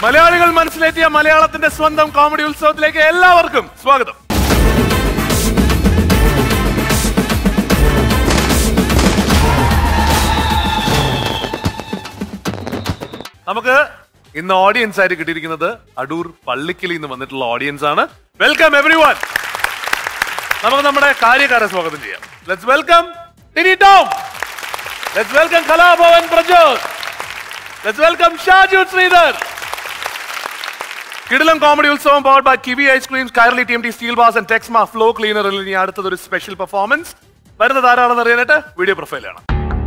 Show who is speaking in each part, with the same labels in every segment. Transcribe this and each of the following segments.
Speaker 1: മലയാളികൾ മനസ്സിലേറ്റിയ മലയാളത്തിന്റെ സ്വന്തം കോമഡി ഉത്സവത്തിലേക്ക് എല്ലാവർക്കും സ്വാഗതം നമുക്ക് ഇന്ന് ഓഡിയൻസ് ആയിട്ട് കിട്ടിയിരിക്കുന്നത് അടൂർ പള്ളിക്കലിൽ നിന്ന് വന്നിട്ടുള്ള ഓഡിയൻസ് ആണ് വെൽക്കം എവറി വൺ നമുക്ക് നമ്മുടെ കാര്യക്കാരെ സ്വാഗതം ചെയ്യാം let's welcome Tini Tom let's welcome Kalabhavan Prajod let's welcome Shaju Sreedhar Kidilam comedy ഉത്സവം powered by Kiwi ice creams Kairali T M T steel bars and Texma floor ക്ലീനറിൽ ഇനി അടുത്തത് ഒരു സ്പെഷ്യൽ പെർഫോമൻസ് വരുന്നത് ആരാണെന്ന് അറിയാനായിട്ട് വീഡിയോ പ്രൊഫൈലാണ്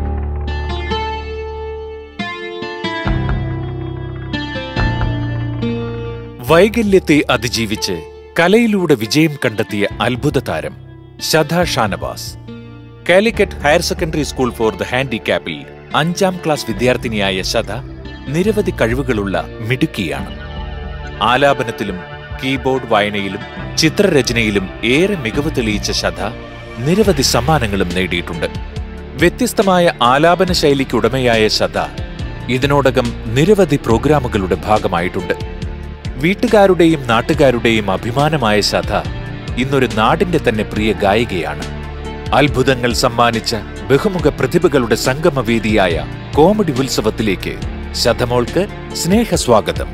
Speaker 2: വൈകല്യത്തെ അതിജീവിച്ച് കലയിലൂടെ വിജയം കണ്ടെത്തിയ അത്ഭുത താരം ശധ Shanavas Calicut higher secondary school for the ഹാൻഡിക്യാപ്പിൽ അഞ്ചാം ക്ലാസ് വിദ്യാർത്ഥിനിയായ ശധ നിരവധി കഴിവുകളുള്ള മിടുക്കിയാണ് ആലാപനത്തിലും കീബോർഡ് വായനയിലും ചിത്രരചനയിലും ഏറെ മികവ് തെളിയിച്ച ശധ നിരവധി സമ്മാനങ്ങളും നേടിയിട്ടുണ്ട് വ്യത്യസ്തമായ ആലാപന ശൈലിക്കുടമയായ ശധ ഇതിനോടകം നിരവധി പ്രോഗ്രാമുകളുടെ ഭാഗമായിട്ടുണ്ട് വീട്ടുകാരുടെയും നാട്ടുകാരുടെയും അഭിമാനമായ ശധ ഇന്നൊരു നാടിന്റെ തന്നെ പ്രിയ ഗായികയാണ് അത്ഭുതങ്ങൾ സമ്മാനിച്ച ബഹുമുഖ പ്രതിഭകളുടെ സംഗമവേദിയായ കോമഡി ഉത്സവത്തിലേക്ക് ശതമോൾക്ക് സ്നേഹസ്വാഗതം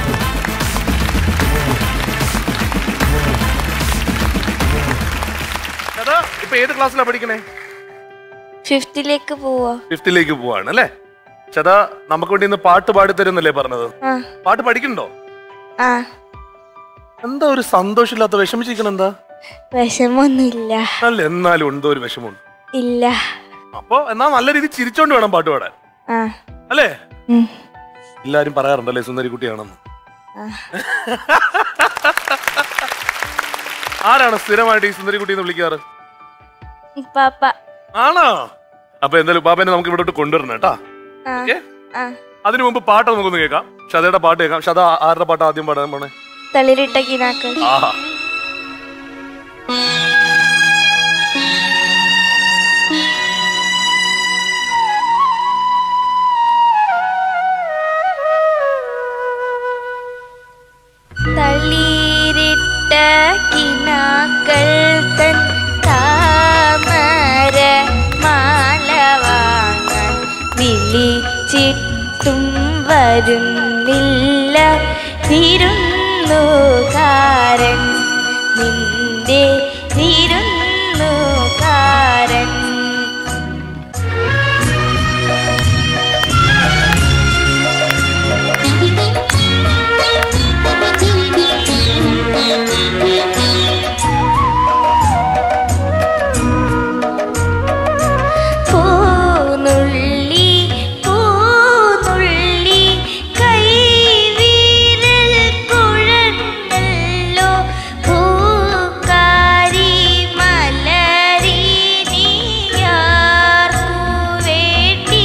Speaker 1: ചേട്ടാ ഇപ്പൊ ഏത് ക്ലാസ്സിലാണ് പഠിക്കണേ
Speaker 3: ഫിഫ്തിലേക്ക് പോവാ
Speaker 1: ഫിഫ്ത്തിലേക്ക് പോവാണ് അല്ലേ ചേട്ടാ നമുക്ക് വേണ്ടി ഇന്ന് പാട്ട് പാടി തരുന്നല്ലേ പറഞ്ഞത്
Speaker 3: ആ
Speaker 1: പാട്ട് പഠിക്കണ്ടോ
Speaker 3: ആ
Speaker 1: എന്താ ഒരു സന്തോഷമില്ലാത്ത വിഷമിച്ചിരിക്കണം എന്താ
Speaker 3: വിഷമൊന്നുമില്ല
Speaker 1: അല്ല എന്നാലും എന്തോ ഒരു വിഷമമുണ്ട്
Speaker 3: ഇല്ല
Speaker 1: അപ്പൊ എന്നാ നല്ല രീതിയിൽ ചിരിച്ചോണ്ട് വേണം പാട്ട് പാടാൻ
Speaker 3: ആ
Speaker 1: അല്ലേ
Speaker 3: ഉം.
Speaker 1: എല്ലാരും പറയാറുണ്ടല്ലേ സുന്ദരി കുട്ടിയാണെന്ന്
Speaker 3: ആ.
Speaker 1: ആരാണ് സ്ഥിരമായിട്ട് ഈ സുന്ദരി കുട്ടി എന്ന് വിളിക്കാറ്
Speaker 3: പാപ്പ
Speaker 1: ആണോ അപ്പൊ എന്തായാലും പാപ്പനെ നമുക്ക് ഇവിടോട്ട് കൊണ്ടുവരണം കേട്ടാ
Speaker 3: ആ
Speaker 1: ഓക്കെ
Speaker 3: ആ
Speaker 1: അതിനു മുമ്പ് പാട്ട് നമുക്കൊന്ന് കേൾക്കാം ഷതയുടെ പാട്ട് കേൾക്കാം ഷത ആരുടെ പാട്ട് ആദ്യം പാടാൻ പോണേ
Speaker 3: തളിരിട്ട കിനാക്കൾ
Speaker 1: ആഹാ
Speaker 3: തളിരിട്ട കിനാക്കൾ തൻ താമര മാല വാങ്ങാൻ വിളിച്ചിട്ടും വരുന്നില്ല വിരുന്നുകാരൻ നിന്റെ വിരുന്നുകാരൻ പൂനുള്ളി പൂനുള്ളി കൈവിരൽ കുഴഞ്ഞല്ലോ പൂക്കാരി മലരിനിയാർക്കു വേണ്ടി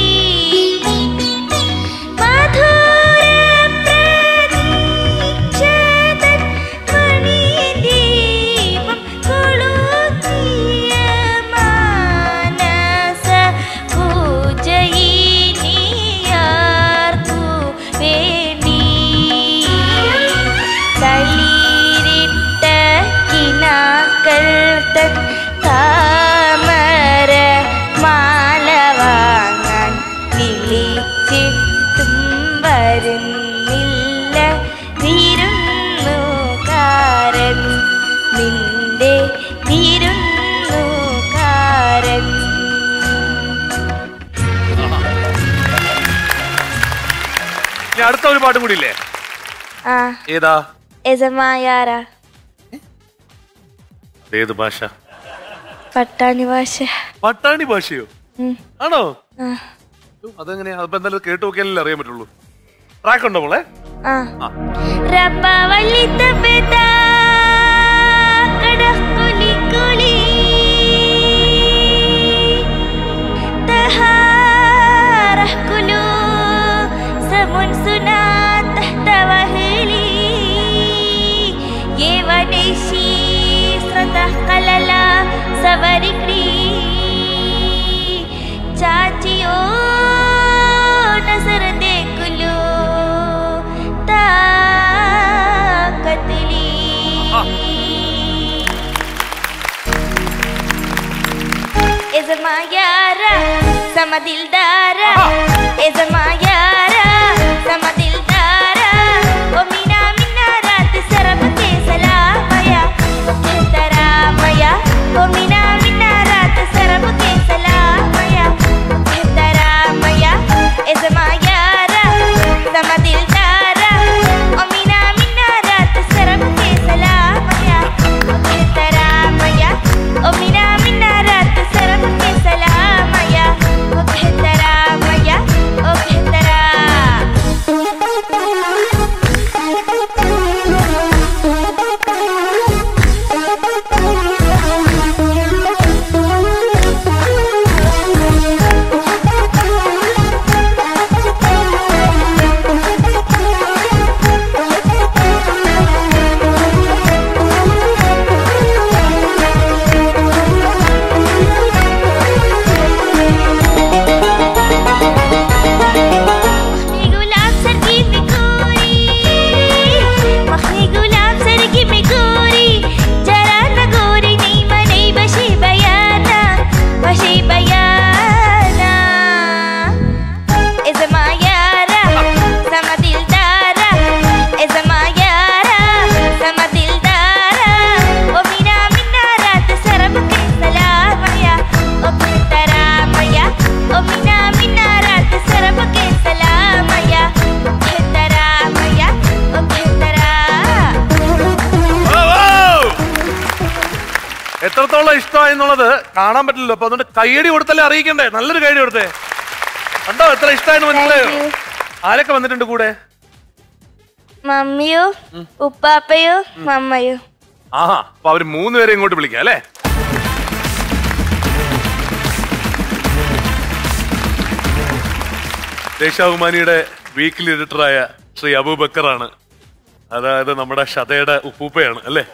Speaker 3: മധുരപ്രതീക്ഷതൻ മണിദീപം കൊളുത്തിയ മാനസ പൂജയിനിയാർക്കു വേണ്ടി തളിരിട്ട കിനാക്കൾ തൻ താമര മാല വാങ്ങാൻ വിളിച്ചിട്ടും വരുന്നില്ല വിരുന്നുകാരൻ നിന്റെ വിരുന്നുകാരൻ
Speaker 1: ഇനി അടുത്ത ഒരു പാട്ടും കൂടി ഇല്ലേ
Speaker 3: ആ
Speaker 1: ഏതാ
Speaker 3: യജമായാര
Speaker 1: ഏത് ഭാഷ
Speaker 3: പട്ടാണി ഭാഷ
Speaker 1: പട്ടാണി ഭാഷയോ
Speaker 3: ഉം.
Speaker 1: ആണോ
Speaker 3: ആ
Speaker 1: ഉം, അതെങ്ങനെയാ അപ്പൊ എന്തായാലും കേട്ട് നോക്കിയാലല്ലേ അറിയാൻ പറ്റുള്ളൂ ട്രാക്ക് ഉണ്ടോ മോളെ
Speaker 3: ആ
Speaker 1: ആ.
Speaker 3: Rapawali tabeda kadah kuli kuli Taharah kulu samun sunat tahta wahili Ye vaneshi sratah kalala savarikri Chachiyo nazar dekulu Ta sama dildara Eh sama yara sama dildara Oh mina mina raat sarab ke salamaya Taramaya Oh mina mina raat sarab ke salamaya Taramaya Eh sama yara sama dildara Oh mina mina raat sarab ke salamaya Taramaya Oh mina mina raat sarab ke salamaya Taramaya Oh tara मखनी गुलाब सर की मिकोरी मखनी गुलाब सर की मिकोरी जरा न गोरी नहीं मने बशी बयाना बशी बयाना इस मायारा सम दिलदारा इस मायारा सम दिलदारा ओ मीना मीना रात सरब के सलामया ओ तरामया ओ मीना मीना रात सरब के सलामया ओ तरामया ओ तरा
Speaker 1: എത്രത്തോളം ഇഷ്ടമായി എന്നുള്ളത് കാണാൻ പറ്റില്ലല്ലോ അപ്പൊ അതുകൊണ്ട് കൈയടി കൊടുത്തല്ലേ അറിയിക്കണ്ടേ നല്ലൊരു കൈയടി കൊടുത്തേ കണ്ടോ എത്ര ഇഷ്ടമായെന്ന് മനസ്സിലായോ
Speaker 3: Thank you.
Speaker 1: ആരൊക്കെ വന്നിട്ടുണ്ട് കൂടെ
Speaker 3: മമ്മിയോ ഉപ്പാപ്പയോ മമ്മയോ
Speaker 1: ആഹാ അപ്പൊ അവര് മൂന്നുപേരെ ഇങ്ങോട്ട് വിളിക്കാം അല്ലേ ദേശാഭിമാനിയുടെ വീക്കിലി എഡിറ്ററായ ശ്രീ അബൂബക്കറാണ് അതായത് നമ്മുടെ ഷതയുടെ ഉപ്പൂപ്പയാണ് അല്ലേ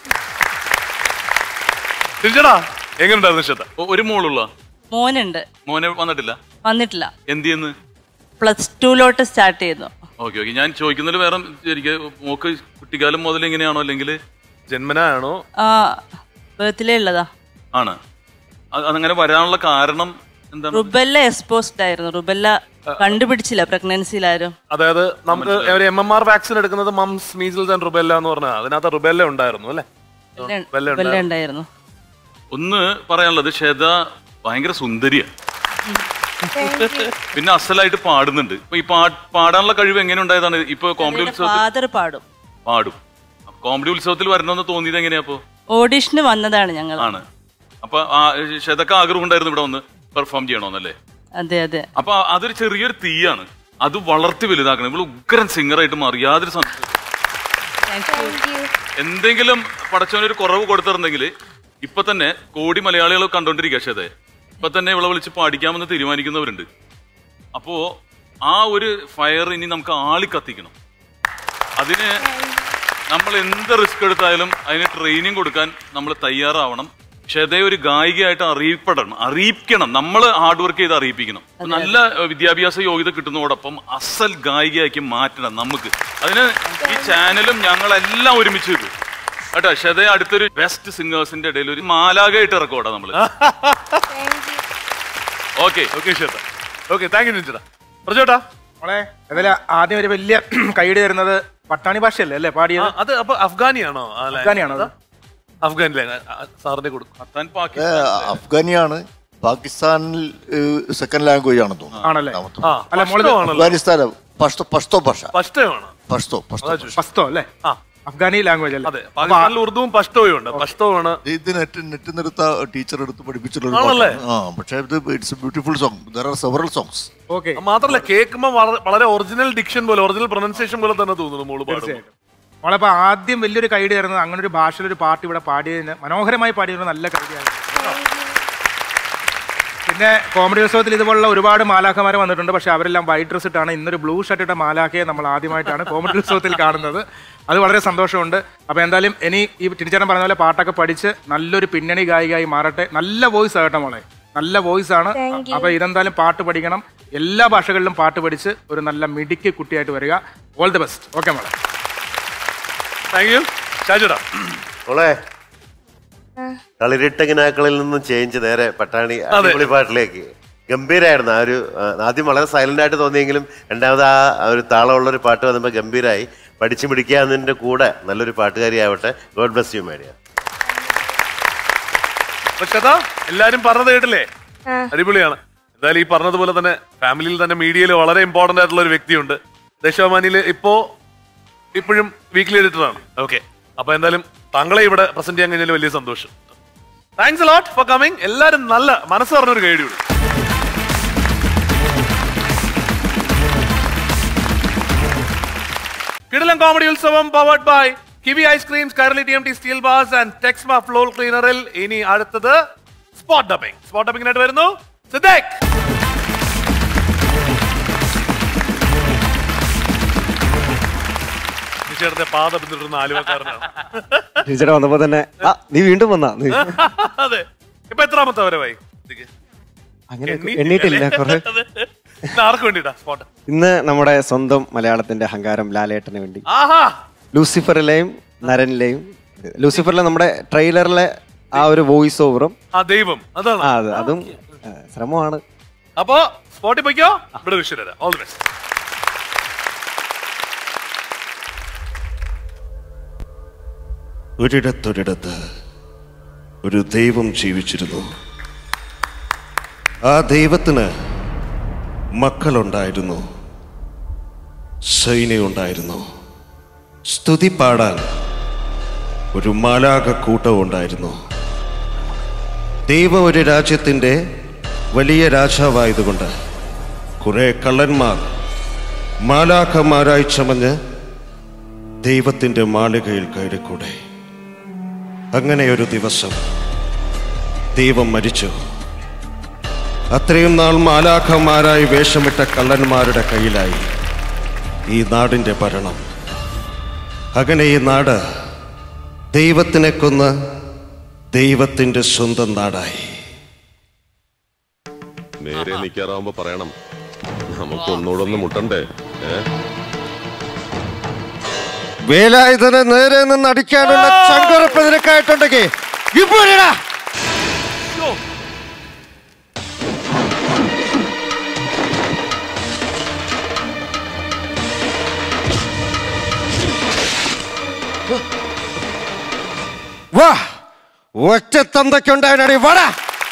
Speaker 1: തിരിച്ചടാ എങ്ങനെയുണ്ടായിരുന്നു ഷത
Speaker 4: ഒ- ഒരു മോളുള്ള
Speaker 5: മോനുണ്ട്
Speaker 4: മോനെ വന്നിട്ടില്ല
Speaker 5: വന്നിട്ടില്ല
Speaker 4: എന്ത് ചെയ്യുന്നു
Speaker 5: പ്ലസ് ടുലോട്ട് സ്റ്റാർട്ട് ചെയ്തു
Speaker 4: ഓക്കെ ഓക്കെ ഞാൻ ചോദിക്കുന്നതിൽ വേറെ ശരിക്കും മോക്ക് കുട്ടിക്കാലം മുതൽ ഇങ്ങനെയാണോ അല്ലെങ്കിൽ
Speaker 1: ജന്മനാണോ
Speaker 5: ആ ബേർത്തിലേ ഉള്ളതാ
Speaker 4: ആണ് അത് അതങ്ങനെ വരാനുള്ള കാരണം എന്താണ്
Speaker 5: റുബെല്ല എക്സ്പോസ്ഡ് ആയിരുന്നു റുബെല്ല കണ്ടുപിടിച്ചില്ല പ്രഗ്നൻസിയിലാരും
Speaker 1: അതായത് നമുക്ക് ഒരു എം എം ആർ വാക്സിൻ എടുക്കുന്നത് മംസ് മീസിൽസ് ആൻഡ് റുബെല്ല എന്ന് പറഞ്ഞാൽ അതിനകത്ത് റുബെല്ല ഉണ്ടായിരുന്നു അല്ലേ റുബെല്ല
Speaker 5: റുബെല്ല ഉണ്ടായിരുന്നു
Speaker 4: ഒന്ന് പറയാനുള്ളത് ശ്വേത ഭയങ്കര സുന്ദരിയാ പിന്നെ അസലായിട്ട് പാടുന്നുണ്ട് ഇപ്പൊ ഈ പാ പാടാനുള്ള കഴിവ് എങ്ങനെ ഉണ്ടായതാണ് ഇപ്പൊ കോമഡി ഉത്സവത്തിൽ
Speaker 5: ഫാദർ പാടും
Speaker 4: പാടും കോമഡി ഉത്സവത്തിൽ വരണമെന്ന് തോന്നിയത് എങ്ങനെയാ അപ്പോ
Speaker 5: ഓഡിഷന് വന്നതാണ് ഞങ്ങൾ
Speaker 4: ആണ് അപ്പൊ ആ ശ്വേതക്ക് ആഗ്രഹം ഉണ്ടായിരുന്നു ഇവിടെ വന്ന് പെർഫോം ചെയ്യണമെന്നല്ലേ
Speaker 5: അതെ അതെ
Speaker 4: അപ്പൊ അതൊരു ചെറിയൊരു തീയാണ് അത് വളർത്തി വലുതാക്കണം ഇവള് ഉഗ്രൻ സിംഗറായിട്ട് മാറി യാതൊരു സംശയം എന്തെങ്കിലും പടച്ചവനൊരു കുറവ് കൊടുത്തിരുന്നെങ്കിൽ ഇപ്പൊ തന്നെ കോടി മലയാളികൾ കണ്ടോണ്ടിരിക്കുക പക്ഷേ ഇപ്പൊ തന്നെ ഇവളെ വിളിച്ച് പാടിക്കാമെന്ന് തീരുമാനിക്കുന്നവരുണ്ട് അപ്പോ ആ ഒരു ഫയർ ഇനി നമുക്ക് ആളി കത്തിക്കണം അതിന് നമ്മൾ എന്ത് റിസ്ക് എടുത്താലും അതിന് ട്രെയിനിങ് കൊടുക്കാൻ നമ്മൾ തയ്യാറാവണം ക്ഷതയെ ഒരു ഗായികയായിട്ട് അറിയപ്പെടണം അറിയിക്കണം നമ്മൾ ഹാർഡ് വർക്ക് ചെയ്ത് അറിയിപ്പിക്കണം അപ്പൊ നല്ല ഏഹ്, വിദ്യാഭ്യാസ യോഗ്യത കിട്ടുന്നതോടൊപ്പം അസൽ ഗായികയാക്കി മാറ്റണം നമുക്ക് അതിന് ഈ ചാനലും ഞങ്ങളെല്ലാം ഒരുമിച്ച് ചെയ്തു കേട്ടോ ക്ഷതയെ അടുത്തൊരു ബെസ്റ്റ് സിംഗേഴ്സിന്റെ ഇടയിൽ ഒരു മാലാകയായിട്ട് ഇറക്കോടാ നമ്മള് ഓക്കെ
Speaker 1: ഓക്കെ ഷേട്ടാ ഓക്കെ താങ്ക് യു നിഞ്ചടാ പ്രജോട്ടാ
Speaker 6: മോളെ അതിൽ ആദ്യം ഒരു വലിയ കൈഡ് തരുന്നത് പട്ടാണി ഭാഷയല്ലേ അല്ലേ പാടിയത്
Speaker 1: അത് അപ്പൊ അഫ്ഗാനിയാണോ ആ language?
Speaker 6: അഫ്ഗാനിയാണോ അത്?
Speaker 1: അഫ്ഗാനിലെ സാറിന്റെ കൊടുക്കും
Speaker 4: അത്താൻ
Speaker 7: ഏ,
Speaker 4: പാകിസ്ഥാൻ
Speaker 7: അഫ്ഗാനിയാണ് പാകിസ്ഥാനിൽ സെക്കൻഡ് ലാംഗ്വേജ് ആണെന്ന് തോന്നുന്നു
Speaker 6: ആണല്ലേ
Speaker 7: രണ്ടാമത്തെ.
Speaker 1: ആ
Speaker 6: അല്ല, മോള്
Speaker 1: പഷ്തോ ആണല്ലോ
Speaker 7: അഫ്ഗാനിസ്ഥാൻ പഷ്തോ പഷ്തോ ഭാഷ
Speaker 1: പഷ്തമാണ്
Speaker 7: പഷ്തോ പഷ്തോ
Speaker 1: അതാ
Speaker 7: ഭാഷ.
Speaker 1: ചോദിച്ചത്.
Speaker 6: പസ്തോ അല്ലേ
Speaker 1: ആ
Speaker 6: അഫ്ഗാനി ലാംഗ്വേജ് അല്ലേ
Speaker 1: അതെ
Speaker 6: അപ്പൊ
Speaker 1: പാകിസ്ഥാനിൽ ഉറുദുവും പഷ്തോയും ഉണ്ട് പഷ്തോയാണ്
Speaker 7: ഇത് നെറ്റ് നെറ്റ് നിർത്ത ടീച്ചർ എടുത്ത് പഠിപ്പിച്ചിട്ടുള്ള
Speaker 1: ആണല്ലേ?
Speaker 7: ആ പക്ഷേ ഇത് it's beautiful song there are several songs
Speaker 6: okay
Speaker 1: മാത്രല്ല കേൾക്കുമ്പോ വള- വളരെ ഒറിജിനൽ ഡിക്ഷൻ പോലെ ഒറിജിനൽ പ്രൊനൗൺസിയേഷൻ പോലെ തന്നെ തോന്നുന്നു മോള് പാടുമ്പോൾ
Speaker 6: തീർച്ചയായിട്ടും മോളെ ആദ്യം വലിയൊരു കൈഡ് തരുന്നത് അങ്ങനെ ഒരു ഭാഷയിൽ ഒരു പാട്ട് ഇവിടെ പാടിയതിന് മനോഹരമായി പാടിയതിന് നല്ല കൈഡിയാണ് പിന്നെ കോമഡി ഉത്സവത്തിൽ ഇതുപോലുള്ള ഒരുപാട് മാലാഖമാരെ വന്നിട്ടുണ്ട് പക്ഷെ അവരെല്ലാം വൈറ്റ് ഡ്രസ് ഇട്ടാണ് ഇന്നൊരു ബ്ലൂ ഷർട്ട് ഇട്ട മാലാഖയെ നമ്മൾ ആദ്യമായിട്ടാണ് കോമഡി ഉത്സവത്തിൽ കാണുന്നത് അത് വളരെ സന്തോഷമുണ്ട് അപ്പോൾ എന്തായാലും ഇനി ഈ ടിനിച്ചേട്ടൻ പറഞ്ഞ പോലെ പാട്ടൊക്കെ പഠിച്ച് നല്ലൊരു പിന്നണി ഗായികയായി മാറട്ടെ നല്ല വോയിസ് ആകട്ടെ മോളെ നല്ല വോയിസ് ആണ്
Speaker 3: Thank you.
Speaker 6: അപ്പൊ ഇതെന്തായാലും പാട്ട് പഠിക്കണം എല്ലാ ഭാഷകളിലും പാട്ട് പഠിച്ച് ഒരു നല്ല മിടുക്കി കുട്ടിയായിട്ട് വരിക ഓൾ ദി ബെസ്റ്റ് ഓക്കെ മോളെ
Speaker 1: താങ്ക് യു ഷാജുടാ
Speaker 8: മോളെ കളിരിട്ടകിനാക്കളിൽ നിന്നും ചേഞ്ച് നേരെ പട്ടാണി അടിപൊളി പാട്ടിലേക്ക് ഗംഭീരമായിരുന്നു ആ ഒരു ആ, ആദ്യം വളരെ സൈലന്റ് ആയിട്ട് തോന്നിയെങ്കിലും രണ്ടാമത് ആ ആ ഒരു താളമുള്ളൊരു പാട്ട് വന്നപ്പോൾ ഗംഭീരമായി പഠിച്ചു പിടിക്കുക എന്നതിൻ്റെ കൂടെ നല്ലൊരു പാട്ടുകാരിയാവട്ടെ ഗോഡ് ബ്ലസ് യു മേഡിയ
Speaker 1: പക്ഷെ അതാ എല്ലാരും പറഞ്ഞത് കേട്ടില്ലേ അടിപൊളിയാണ് എന്തായാലും ഈ പറഞ്ഞതുപോലെ തന്നെ ഫാമിലിയിൽ തന്നെ മീഡിയയിൽ വളരെ ഇമ്പോർട്ടന്റ് ആയിട്ടുള്ള ഒരു വ്യക്തിയുണ്ട് ദേശാഭിമാനിയിൽ ഇപ്പോ ഇപ്പോഴും വീക്ക്ലി എഡിറ്റർ ആണ് ഓക്കെ അപ്പൊ എന്തായാലും താങ്കളെ ഇവിടെ പ്രസന്റ് ചെയ്യാൻ കഴിഞ്ഞാൽ വലിയ സന്തോഷം താങ്ക്സ് ലോട്ട് ഫോർ കമ്മിങ് എല്ലാരും നല്ല മനസ്സ് പറഞ്ഞൊരു ഗൈഡ് കൂടി കിടിലം കോമഡി ഉത്സവം powered by Kiwi ice creams Kairali T M T steel bars and Texma floor ക്ലീനറിൽ ഇനി അടുത്തത് സ്പോട്ട് ഡബിംഗ് സ്പോട്ട് ഡബിംഗിനായിട്ട് വരുന്നു സിദ്ദീഖ് ചേട്ടന്റെ പാത പിന്തുടരുന്ന ആലുവക്കാരനാണ്
Speaker 9: ടീച്ചറെ വന്നപ്പോ തന്നെ ആ നീ വീണ്ടും വന്നാ നീ
Speaker 1: അതെ ഇപ്പൊ എത്രാമത്തെ വരവായി സിദ്ദീഖ്?
Speaker 9: അങ്ങനെ
Speaker 1: എണ്ണീറ്റില്ല
Speaker 9: എണ്ണീട്ടില്ല
Speaker 1: അല്ലേ?
Speaker 9: കുറെ
Speaker 1: അതെ. ഇത് ആർക്ക് വേണ്ടിട്ടാ സ്പോട്ട്
Speaker 9: ഇന്ന് നമ്മുടെ സ്വന്തം മലയാളത്തിന്റെ അഹങ്കാരം ലാലേട്ടന് വേണ്ടി
Speaker 1: ആഹാ
Speaker 9: ലൂസിഫറിലെയും നരനിലെയും ലൂസിഫറിലെ നമ്മുടെ ട്രെയിലറിലെ ആ ഒരു വോയിസ് ഓവറും
Speaker 1: ആ ദൈവം അതാണ്
Speaker 9: ആ അത് അതും ആ, ശ്രമമാണ്
Speaker 1: അപ്പോ സ്പോട്ടിൽ പോയിക്കോ ഇവിടെ വിഷു തരാം ഓൾ ദി ബെസ്റ്റ്
Speaker 10: ഒരിടത്തൊരിടത്ത് ഒരു ദൈവം ജീവിച്ചിരുന്നു ആ ദൈവത്തിന് മക്കളുണ്ടായിരുന്നു സൈന്യമുണ്ടായിരുന്നു സ്തുതി പാടാൻ ഒരു മാലാക കൂട്ടം ഉണ്ടായിരുന്നു ദൈവം ഒരു രാജ്യത്തിൻ്റെ വലിയ രാജാവായതുകൊണ്ട് കുറെ കള്ളന്മാർ മാലാഖമാരായി ചമഞ്ഞ് ദൈവത്തിൻ്റെ മാളികയിൽ കയറിക്കൂടെ അങ്ങനെ ഒരു ദിവസം ദൈവം മരിച്ചു അത്രയും നാൾ മാലാഖമാരായി വേഷമിട്ട കള്ളന്മാരുടെ കയ്യിലായി ഈ നാടിൻ്റെ ഭരണം അങ്ങനെ ഈ നാട് ദൈവത്തിനെ കൊന്ന് ദൈവത്തിൻ്റെ സ്വന്തം നാടായി
Speaker 11: നേരെ നിൽക്കാറാവുമ്പോ പറയണം നമുക്ക് ഒന്നുകൂടെ ഒന്ന് മുട്ടണ്ടേ ഏ
Speaker 10: വേലായുധനെ നേരെ നിന്ന് അടിക്കാനുള്ള ചങ്കുറപ്പ് നിനക്കായിട്ടുണ്ടെങ്കിൽ ഇപ്പൊ വരെടാ. വാ ഒറ്റ തന്തയ്ക്കുണ്ടായി വാടാ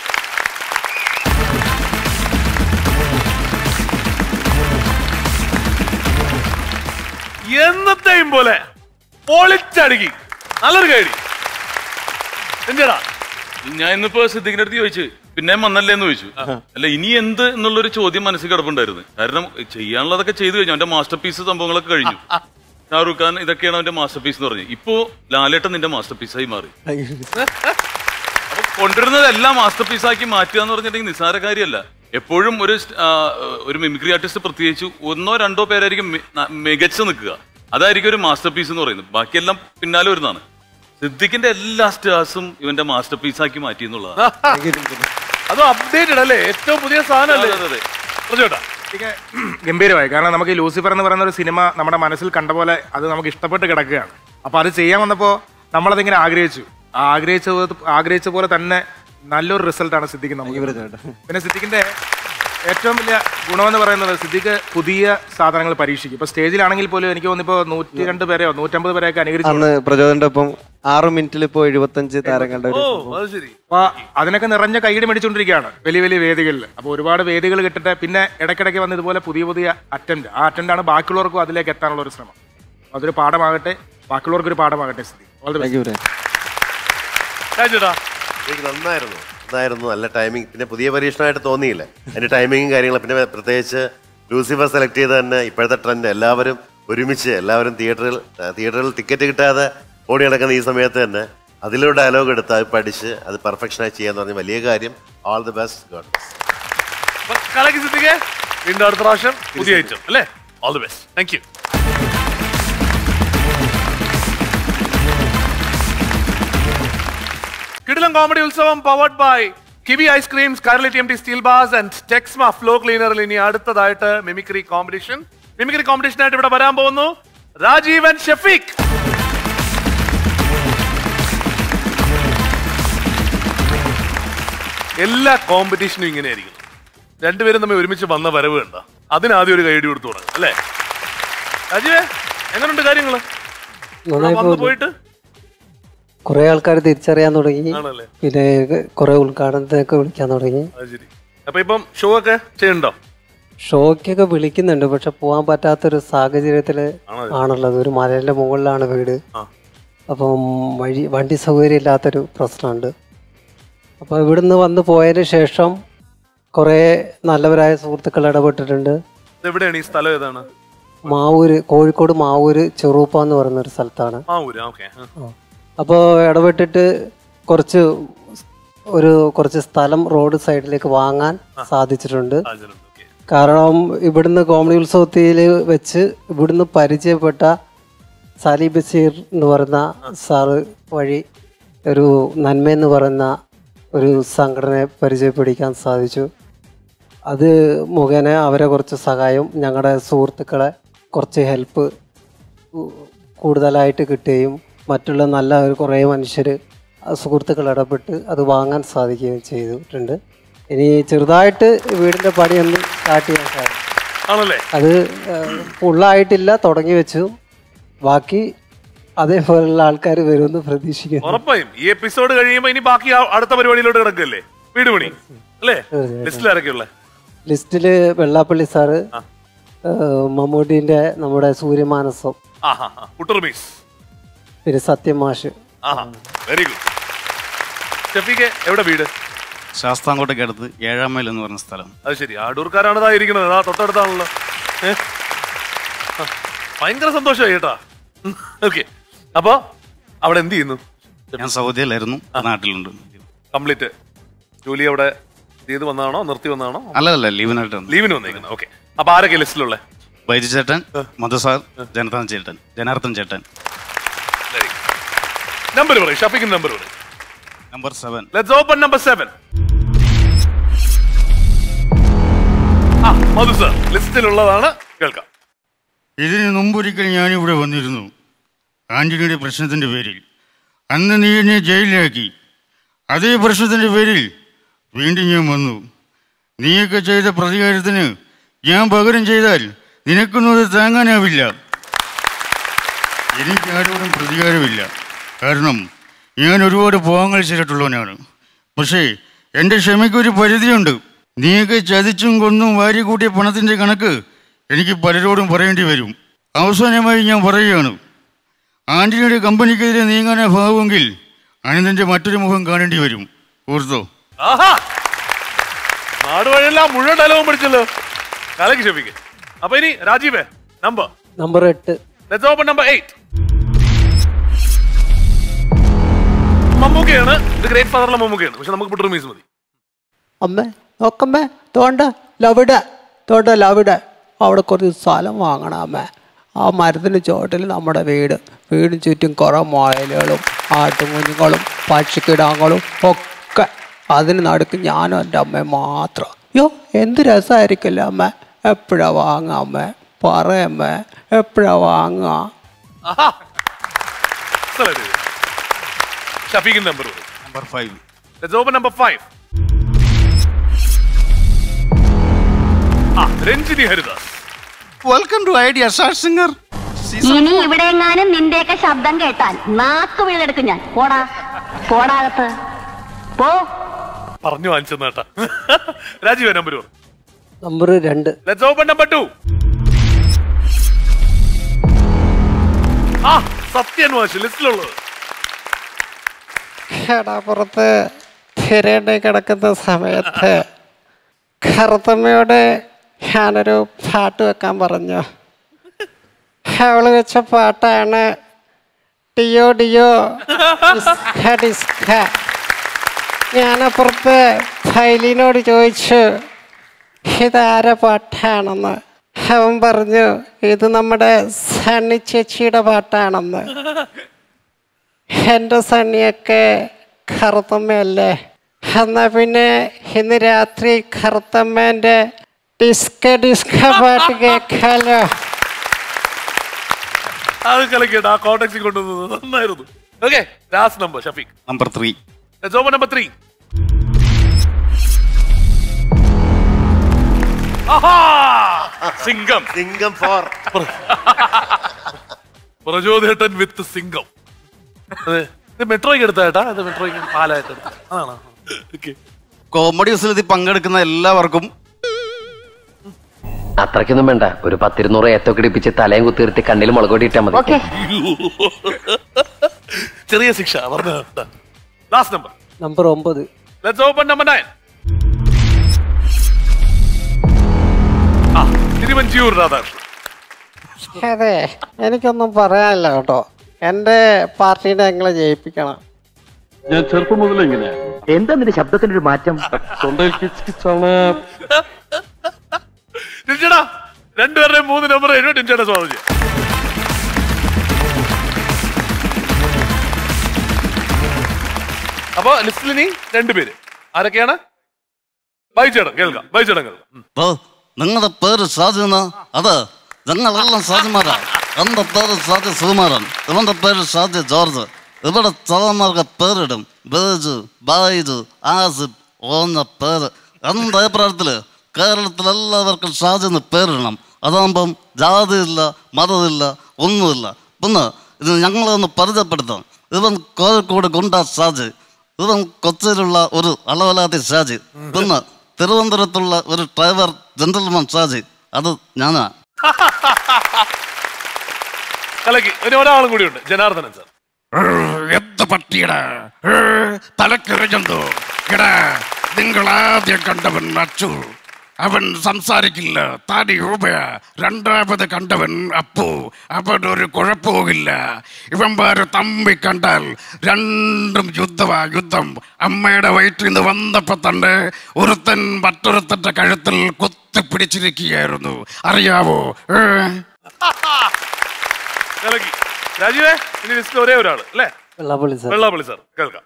Speaker 1: എന്നത്തെയും പോലെ പൊളിച്ചടുക്കി നല്ലൊരു കൈഡി എന്തിനാ
Speaker 4: ഞാൻ ഇന്നിപ്പോ സിദ്ദിഖിന്റെ അടുത്ത് ചോദിച്ചു പിന്നെ വന്നല്ലേ എന്ന് ചോദിച്ചു അല്ല ഇനി എന്ത് എന്നുള്ളൊരു ചോദ്യം മനസ്സിൽ കിടപ്പുണ്ടായിരുന്നു കാരണം ചെയ്യാനുള്ളതൊക്കെ ചെയ്തു കഴിഞ്ഞു അവന്റെ മാസ്റ്റർ പീസ് സംഭവങ്ങളൊക്കെ കഴിഞ്ഞു ഷാറൂഖ് ഖാൻ ഇതൊക്കെയാണ് അവന്റെ മാസ്റ്റർ പീസ് എന്ന് പറഞ്ഞു ഇപ്പോ ലാലേട്ടൻ നിന്റെ മാസ്റ്റർ പീസായി മാറി അപ്പൊ കൊണ്ടുവരുന്നതെല്ലാം മാസ്റ്റർ പീസാക്കി മാറ്റുക എന്ന് പറഞ്ഞിട്ടുണ്ടെങ്കിൽ നിസ്സാര കാര്യമല്ല എപ്പോഴും ഒരു സ്റ്റ്- ആ, ഒരു മിമിക്രി ആർട്ടിസ്റ്റ് പ്രത്യേകിച്ച് ഒന്നോ രണ്ടോ പേരായിരിക്കും മി- ന- മികച്ചു നിൽക്കുക അതായിരിക്കും ഒരു മാസ്റ്റർ പീസ് എന്ന് പറയുന്നത് ബാക്കിയെല്ലാം പിന്നാലെ വരുന്നതാണ് സിദ്ദിഖിന്റെ എല്ലാ സ്റ്റാർസും ഇവന്റെ മാസ്റ്റർ പീസാക്കി മാറ്റി എന്നുള്ളതാണ്
Speaker 1: അതും അപ്ഡേറ്റഡ് അല്ലേ ഏറ്റവും പുതിയ സാധനം അല്ലേ
Speaker 4: അതെ, അതെ.
Speaker 1: പറഞ്ഞോട്ടാ
Speaker 6: എനിക്ക് ഗംഭീരമായി കാരണം നമുക്ക് ഈ ലൂസിഫർ എന്ന് പറയുന്ന ഒരു സിനിമ നമ്മുടെ മനസ്സിൽ കണ്ട പോലെ അത് നമുക്ക് ഇഷ്ടപ്പെട്ട് കിടക്കുകയാണ് അപ്പൊ അത് ചെയ്യാൻ വന്നപ്പോൾ നമ്മളതിങ്ങനെ ആഗ്രഹിച്ചു ആ ആഗ്രഹിച്ച പോലെ- ആഗ്രഹിച്ച പോലെ തന്നെ നല്ലൊരു റിസൾട്ടാണ് സിദ്ദിഖ് നമുക്ക് പിന്നെ സിദ്ദിഖിന്റെ ഏറ്റവും വലിയ ഗുണമെന്ന് പറയുന്നത് സിദ്ദിഖ് പുതിയ സാധനങ്ങൾ പരീക്ഷിക്കും ഇപ്പൊ സ്റ്റേജിലാണെങ്കിൽ പോലും എനിക്ക് തോന്നിപ്പോ നൂറ്റി രണ്ട് പേരെയോ നൂറ്റമ്പത് പേരെയൊക്കെ അനുകരിച്ചു
Speaker 9: അന്ന് പ്രചോദന്റെ ഒപ്പം ആറ് മിനിറ്റിൽ ഇപ്പോ എഴുപത്തഞ്ച് താരങ്ങളുടെ ഒരു
Speaker 1: ഓ അത് ശരി
Speaker 6: അപ്പൊ അതിനൊക്കെ നിറഞ്ഞ കൈയടി മേടിച്ചുകൊണ്ടിരിക്കുകയാണ് വലിയ വലിയ വേദികളിൽ അപ്പൊ ഒരുപാട് വേദികൾ കിട്ടിട്ട് പിന്നെ ഇടയ്ക്കിടയ്ക്ക് വന്ന് ഇതുപോലെ പുതിയ പുതിയ അറ്റംപ്റ്റ് ആ അറ്റംപ്റ്റ് ആണ് ബാക്കിയുള്ളവർക്കും അതിലേക്ക് എത്താനുള്ള ഒരു ശ്രമം അതൊരു പാഠമാകട്ടെ ബാക്കിയുള്ളവർക്ക് ഒരു പാഠമാകട്ടെ സ്ഥിതി All the best.
Speaker 9: Thank you
Speaker 1: രാജേട്ടാ
Speaker 8: എനിക്ക് നന്നായിരുന്നു നന്നായിരുന്നു നല്ല ടൈമിംഗ് പിന്നെ പുതിയ പരീക്ഷണമായിട്ട് തോന്നിയില്ല അതിന്റെ ടൈമിങ്ങും കാര്യങ്ങളും പിന്നെ പ്രത്യേകിച്ച് ലൂസിഫർ സെലക്ട് ചെയ്ത് തന്നെ ഇപ്പോഴത്തെ ട്രെൻഡ് എല്ലാവരും ഒരുമിച്ച് എല്ലാവരും തിയേറ്ററിൽ തിയേറ്ററിൽ ടിക്കറ്റ് കിട്ടാതെ ഓടി നടക്കുന്ന ഈ സമയത്ത് തന്നെ അതിലൊരു ഡയലോഗ് എടുത്ത് അത് പഠിച്ച് അത് പെർഫെക്ഷനായി ചെയ്യാന്ന് പറഞ്ഞ വലിയ കാര്യം ഓൾ ദി ബെസ്റ്റ് ഗോഡ്
Speaker 1: അപ്പൊ കലക്കി സിദ്ദിഖെ വീണ്ടും അടുത്ത പ്രാവശ്യം പുതിയ ഐറ്റം അല്ലേ all the best thank you കിടിലം കോമഡി ഉത്സവം powered by Kiwi ice creams curly T M T steel bars and Texma floor ക്ലീനറിൽ ഇനി അടുത്തതായിട്ട് മിമിക്രി കോമ്പറ്റീഷൻ മിമിക്രി കോമ്പറ്റീഷൻ ആയിട്ട് ഇവിടെ വരാൻ പോകുന്നു രാജീവ് ആൻഡ് ഷഫീഖ് എല്ലാ കോമ്പറ്റീഷനും ഇങ്ങനെയായിരിക്കും രണ്ടുപേരും തമ്മിൽ ഒരുമിച്ച് വന്ന വരവ് കണ്ട അതിനാദ്യം ഒരു കൈയടി കൊടുത്തു തുടങ്ങും അല്ലേ രാജീവേ എങ്ങനെയുണ്ട് കാര്യങ്ങള്
Speaker 12: നന്നായി
Speaker 1: വന്ന്
Speaker 12: പോകുന്നു
Speaker 1: പോയിട്ട്
Speaker 12: കുറെ ആൾക്കാർ തിരിച്ചറിയാൻ തുടങ്ങി
Speaker 1: ആണല്ലേ
Speaker 12: പിന്നെ കുറെ ഉദ്ഘാടനത്തിനൊക്കെ വിളിക്കാൻ തുടങ്ങി
Speaker 1: അത് ശരി അപ്പൊ ഇപ്പം ഷോ ഒക്കെ ചെയ്യണ്ടോ
Speaker 12: ഷോയ്ക്കൊക്കെ വിളിക്കുന്നുണ്ട് പക്ഷെ പോകാൻ പറ്റാത്തൊരു സാഹചര്യത്തില്
Speaker 1: ആണത്.
Speaker 12: ആണുള്ളത് ഒരു മലയുടെ മുകളിലാണ് വീട്
Speaker 1: ആ.
Speaker 12: അപ്പം വഴി വണ്ടി സൗകര്യം ഇല്ലാത്തൊരു പ്രശ്നമുണ്ട് അപ്പോൾ ഇവിടുന്ന് വന്ന് പോയതിന് ശേഷം കുറേ നല്ലവരായ സുഹൃത്തുക്കൾ ഇടപെട്ടിട്ടുണ്ട്
Speaker 1: ഇത് എവിടെയാണ് ഈ സ്ഥലം ഏതാണ്
Speaker 12: മാവൂര് കോഴിക്കോട് മാവൂര് ചെറുപ്പ എന്ന് പറയുന്ന ഒരു സ്ഥലത്താണ്
Speaker 1: ആ ഊര് ഓക്കെ
Speaker 12: അപ്പോൾ ഇടപെട്ടിട്ട് കുറച്ച് ഒരു കുറച്ച് സ്ഥലം റോഡ് സൈഡിലേക്ക് വാങ്ങാൻ സാധിച്ചിട്ടുണ്ട് കാരണം ഇവിടുന്ന് കോമഡി ഉത്സവത്തിൽ വെച്ച് ഇവിടുന്ന് പരിചയപ്പെട്ട സാലി ബഷീർ എന്ന് പറയുന്ന സാറ് വഴി ഒരു നന്മയെന്ന് പറയുന്ന ഒരു സംഘടനയെ പരിചയപ്പെടിക്കാൻ സാധിച്ചു അത് മുഖേന അവരെ കുറച്ച് സഹായം ഞങ്ങളുടെ സുഹൃത്തുക്കളെ കുറച്ച് ഹെൽപ്പ് കൂടുതലായിട്ട് കിട്ടുകയും മറ്റുള്ള നല്ല ഒരു കുറേ മനുഷ്യർ സുഹൃത്തുക്കൾ ഇടപെട്ട് അത് വാങ്ങാൻ സാധിക്കുകയും ചെയ്തിട്ടുണ്ട് ഇനി ചെറുതായിട്ട് വീടിൻ്റെ പണി ഒന്ന് സ്റ്റാർട്ട് ചെയ്യാൻ സാധിക്കും
Speaker 1: ആണല്ലേ
Speaker 12: അത് ഫുള്ളായിട്ടില്ല തുടങ്ങി വെച്ചു ബാക്കി അതേപോലുള്ള ആൾക്കാർ വരുമെന്ന് പ്രതീക്ഷിക്കുന്നു
Speaker 1: ഉറപ്പായും ഈ എപ്പിസോഡ് കഴിയുമ്പോ ഇനി ബാക്കി ആ- അടുത്ത പരിപാടിയിലോട്ട് കിടക്കല്ലേ വീട് പണി അല്ലേ ലിസ്റ്റിൽ ആരൊക്കെയുള്ള
Speaker 12: ലിസ്റ്റില് വെള്ളാപ്പള്ളി സാറ് ഏഹ് മമ്മൂട്ടിന്റെ നമ്മുടെ സൂര്യമാനസം
Speaker 1: ആഹാ കുട്ടുറുമീസ്
Speaker 12: പിന്നെ സത്യമാഷ്
Speaker 1: ആഹാ വെരി ഗുഡ് ഷഫീഖെ എവിടെ വീട്
Speaker 13: ശാസ്താംകോട്ടയ്ക്ക് അടുത്ത് ഏഴാം മൈൽ എന്ന് പറഞ്ഞ സ്ഥലം
Speaker 1: അത് ശരി ആടൂർക്കാരാണ് ഇതാ ഇരിക്കുന്നത് ആ തൊട്ടടുത്താണല്ലോ ഏ? ആ, ഭയങ്കര സന്തോഷമായി കേട്ടാ ഓക്കെ അപ്പൊ അവിടെ എന്ത് ചെയ്യുന്നു
Speaker 13: ഞാൻ സൗദിയിലായിരുന്നു നാട്ടിലുണ്ട്
Speaker 1: കംപ്ലീറ്റ് ജോലി അവിടെ ചെയ്ത് വന്നതാണോ നിർത്തി വന്നതാണോ
Speaker 13: അല്ലല്ല ലീവിനായിട്ടാണ്
Speaker 1: ലീവിന് വന്നേക്കുന്നത് ഓക്കെ അപ്പൊ ആരൊക്കെ ലിസ്റ്റിലുള്ള
Speaker 13: ബൈജു ചേട്ടൻ മധുസാർ ജനതാൻ ചേട്ടൻ ജനാർദ്ദൻ ചേട്ടൻ
Speaker 1: നമ്പർ പറയും ഷഫീഖിന്റെ നമ്പർ പറയും
Speaker 13: number seven
Speaker 1: let's open number seven ആ മധു സർ ലിസ്റ്റിലുള്ളതാണ് കേൾക്കാം
Speaker 14: ഇതിന് മുമ്പൊരിക്കൽ ഞാനിവിടെ വന്നിരുന്നു ആന്റണിയുടെ പ്രശ്നത്തിന്റെ പേരിൽ അന്ന് നീ എന്നെ ജയിലിലാക്കി അതേ പ്രശ്നത്തിന്റെ പേരിൽ വീണ്ടും ഞാൻ വന്നു നീയൊക്കെ ചെയ്ത പ്രതികാരത്തിന് ഞാൻ പകരം ചെയ്താൽ നിനക്കൊന്നും അത് താങ്ങാനാവില്ല എനിക്ക് ആരോടും പ്രതികാരമില്ല കാരണം ഞാൻ ഒരുപാട് പോകാങ്ങൾ ചെയ്തിട്ടുള്ളവനാണ് പക്ഷേ എൻ്റെ ക്ഷമയ്ക്കൊരു പരിധിയുണ്ട് നീയൊക്കെ ചതിച്ചും കൊന്നും വാരി കൂട്ടിയ പണത്തിൻ്റെ കണക്ക് എനിക്ക് പലരോടും പറയേണ്ടി വരും അവസാനമായി ഞാൻ പറയുകയാണ് ആന്റണിയുടെ കമ്പനിക്കെതിരെ നീങ്ങാനാ ഭാവമെങ്കിൽ അനന്തൻ്റെ മറ്റൊരു മുഖം കാണേണ്ടി വരും ഓർത്തോ
Speaker 1: ആഹാ നാട് വഴിയെല്ലാം മുഴുവൻ ഡയലോഗും പഠിച്ചല്ലോ കലക്ക് ഷഫീഖ് അപ്പൊ ഇനി രാജീവേ നമ്പർ
Speaker 12: നമ്പർ എട്ട്
Speaker 1: ലെറ്റ്സ് ഓപ്പൺ നമ്പർ എയ്റ്റ് മമ്മൂക്കയാണ് ഇത് ഗ്രേറ്റ് ഫാദറിലെ മമ്മൂക്കയാണ് പക്ഷെ നമുക്ക് പുട്ടുറുമീസ് മതി
Speaker 12: അമ്മേ നോക്കമ്മേ തോണ്ട ലവിടെ തോണ്ട ലവിടെ അവിടെ കുറച്ച് സ്ഥലം വാങ്ങണം അമ്മേ ആ മരത്തിന് ചോട്ടിൽ നമ്മുടെ വീട് വീടിന് ചുറ്റും കുറേ മുയലുകളും ആട്ടുകുഞ്ഞുങ്ങളും പക്ഷിക്കിടാങ്ങളും ഒക്കെ അതിന് നടുക്ക് ഞാനും എൻ്റെ അമ്മയും മാത്രം യോ എന്ത് രസമായിരിക്കില്ല അമ്മ എപ്പോഴാ വാങ്ങാം അമ്മ പറയമ്മേ എപ്പോഴാ വാങ്ങാ
Speaker 1: ആഹാ Excellent. ഷഫീഖിന്റെ number
Speaker 13: number five
Speaker 1: let's open number five ആ Ranjini Haridas
Speaker 14: welcome to Idea star singer
Speaker 15: ഇനി ഇവിടെ എങ്ങാനും നിന്റെയൊക്കെ ശബ്ദം കേട്ടാൽ നാക്ക് വീടെടുക്കും ഞാൻ പോടാ പോടാകത്ത് പോ
Speaker 1: പറഞ്ഞു വാങ്ങിച്ചെന്നാട്ടാ രാജീവ നമ്പർ
Speaker 12: നമ്പർ രണ്ട്
Speaker 1: ലെറ്റ്സ് ഓപ്പൺ നമ്പർ ടു ആ സത്യൻ വാശി ലിസ്റ്റിലുള്ളത്
Speaker 12: കടാപ്പുറത്ത് തിരേണ്ടി കിടക്കുന്ന സമയത്ത് കറുത്തമ്മയോട് ഞാനൊരു പാട്ട് വെക്കാൻ പറഞ്ഞു അവള് വെച്ച പാട്ടാണ് ഡിയോ ഡിയോ ഡിസ്ക ഡിസ്ക ഞാനപ്പുറത്ത് ഫൈലിനോട് ചോദിച്ചു ഇതാര പാട്ടാണെന്ന് അവൻ പറഞ്ഞു ഇത് നമ്മുടെ സണ്ണി ചേച്ചിയുടെ പാട്ടാണെന്ന് എൻ്റെ സണ്ണിയൊക്കെ കറുത്തമ്മയല്ലേ എന്നാ പിന്നെ ഇന്ന് രാത്രി കറുത്തമ്മേൻ്റെ ഡിസ്ക ഡിസ്ക പാട്ട് കേൾക്കാലോ
Speaker 1: അത് കളിക്കട്ടെ ആ കോട്ടക്സിൽ കൊണ്ടുവന്നത് നന്നായിരുന്നു okay last number Shafeeq
Speaker 13: number three
Speaker 1: let's open number three
Speaker 4: Singam
Speaker 8: Singam four
Speaker 1: പ്രചോദേട്ടൻ വിത്ത് സിംഗം അതെ ഇത് മെട്രോയ്ക്ക് എടുത്ത ചേട്ടാ ഇത് മെട്രോയ്ക്ക് പാലായിട്ട് എടുത്ത അതാണോ ഓക്കെ
Speaker 13: കോമഡി ഉത്സവത്തിൽ പങ്കെടുക്കുന്ന എല്ലാവർക്കും
Speaker 16: അത്രയ്ക്കൊന്നും വേണ്ട ഒരു പത്തിരുന്നൂറ് ഏത്തൊക്കെ ഇടിപ്പിച്ച് തലയും കുത്തിർത്തി കണ്ണിൽ മുളകൊടി ഇട്ടാ മതി
Speaker 1: ചെറിയ ശിക്ഷ പറഞ്ഞു ലാസ്റ്റ് നമ്പർ
Speaker 12: നമ്പർ ഒമ്പത്
Speaker 1: ലെറ്റ്സ് ഓപ്പൺ നമ്പർ നയൻ ആ തിരുവഞ്ചൂർ രാധാകൃഷ്ണൻ
Speaker 12: അതെ എനിക്കൊന്നും പറയാനില്ല കേട്ടോ എൻ്റെ പാർട്ടീനെ എങ്ങനെ ജയിപ്പിക്കണം
Speaker 11: ഞാൻ ചെറുപ്പം മുതലേ ഇങ്ങനെയാ
Speaker 16: എന്താ നിന്റെ ശബ്ദത്തിനൊരു മാറ്റം
Speaker 11: തൊണ്ടയിൽ കിച്ച് കിച്ചാണ്
Speaker 1: ടിൻചേട്ടാ രണ്ടുപേരുടെയും മൂന്ന് നമ്പർ കഴിഞ്ഞു ടിൻചേട്ടാ സ്വാഗതം ചെയ്യാം അപ്പൊ ലിസ്റ്റിൽ ഇനി രണ്ടുപേര് ആരൊക്കെയാണ് ബൈച്ചേട്ടൻ കേൾക്കാം ബൈച്ചേട്ടൻ കേൾക്കാം ഉം.
Speaker 14: ഓ നിങ്ങളുടെ പേര് ഷാജിന അത് ഞങ്ങളെല്ലാം ഷാജിമാരാ എന്റെ പേര് ഷാജി സുകുമാരൻ ഇവന്റെ പേര് ഷാജി ജോർജ് ഇവിടെ ചളന്മാർക്ക് പേരിടും ബേജു ബായിജു ആസിഫ് ഓന്ന പേര് എന്റെ അഭിപ്രായത്തില് കേരളത്തിൽ എല്ലാവർക്കും ഷാജിന്ന് പേരിടണം അതാകുമ്പം ജാതിയില്ല മതമില്ല ഒന്നുമില്ല പിന്നെ ഇത് ഞങ്ങളൊന്ന് പരിചയപ്പെടുത്താം ഇവൻ കോഴിക്കോട് ഗുണ്ട ഷാജി ഇവൻ കൊച്ചിയിലുള്ള ഒരു അളവലാതി ഷാജി പിന്നെ തിരുവനന്തപുരത്തുള്ള ഒരു ഡ്രൈവർ ജെന്റിൽമാൻ ഷാജി അത് ഞാനാ
Speaker 1: കലക്കി ഇനി ഒരാളും കൂടിയുണ്ട് ജനാർദ്ദനൻ സാർ
Speaker 17: എന്ത് പട്ടിയട തലക്കെറിഞ്ഞെന്തോ എടാ നിങ്ങൾ ആദ്യം കണ്ടവൻ അച്ചു അവൻ സംസാരിക്കില്ല താടി രൂപയ രണ്ടാമത് കണ്ടവൻ അപ്പു അവൻ ഒരു കുഴപ്പവുമില്ല ഇവന്മാര് തമ്മി കണ്ടാൽ രണ്ടും യുദ്ധമാ യുദ്ധം അമ്മയുടെ വയറ്റിൽ നിന്ന് വന്നപ്പോ തന്നെ ഒരുത്തൻ മറ്റൊരുത്തന്റെ കഴുത്തിൽ കുത്തിപ്പിടിച്ചിരിക്കുകയായിരുന്നു അറിയാവോ ഏ
Speaker 1: കലക്കി രാജീവേ ഇനി ലിസ്റ്റിൽ ഒരേ ഒരാള് അല്ലേ
Speaker 12: വെള്ളാപ്പള്ളി സാർ
Speaker 1: വെള്ളാപ്പള്ളി സാർ കേൾക്കാം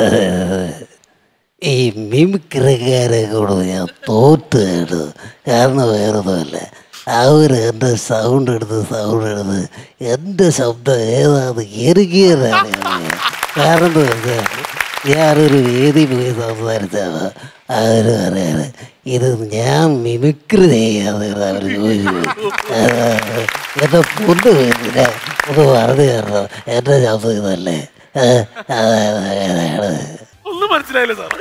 Speaker 18: ഈ മിമിക്രിക്കാരെ കൂടെ ഞാൻ തോറ്റാണ് കാരണം വേറൊന്നുമല്ല അവർ എൻ്റെ സൗണ്ട് എടുത്ത് സൗണ്ട് എടുത്ത് എൻ്റെ ശബ്ദം ഏതാന്ന് എനിക്കറിയാം കാരണം എന്ന് വെച്ചാൽ ഞാനൊരു വേദി പോയി സംസാരിച്ചാണ് അവർ പറയാറ് ഇത് ഞാൻ മിമിക്രി ചെയ്യാതെ അവർ ചോദിച്ചു എന്നെ പൊന്നു പോയില്ല ഒന്ന് പറഞ്ഞു തരണം എൻ്റെ ശബ്ദം ഇതല്ലേ ആ, അതാണ് അങ്ങനെയാണ്
Speaker 1: ഒന്നും മനസ്സിലായില്ല സാർ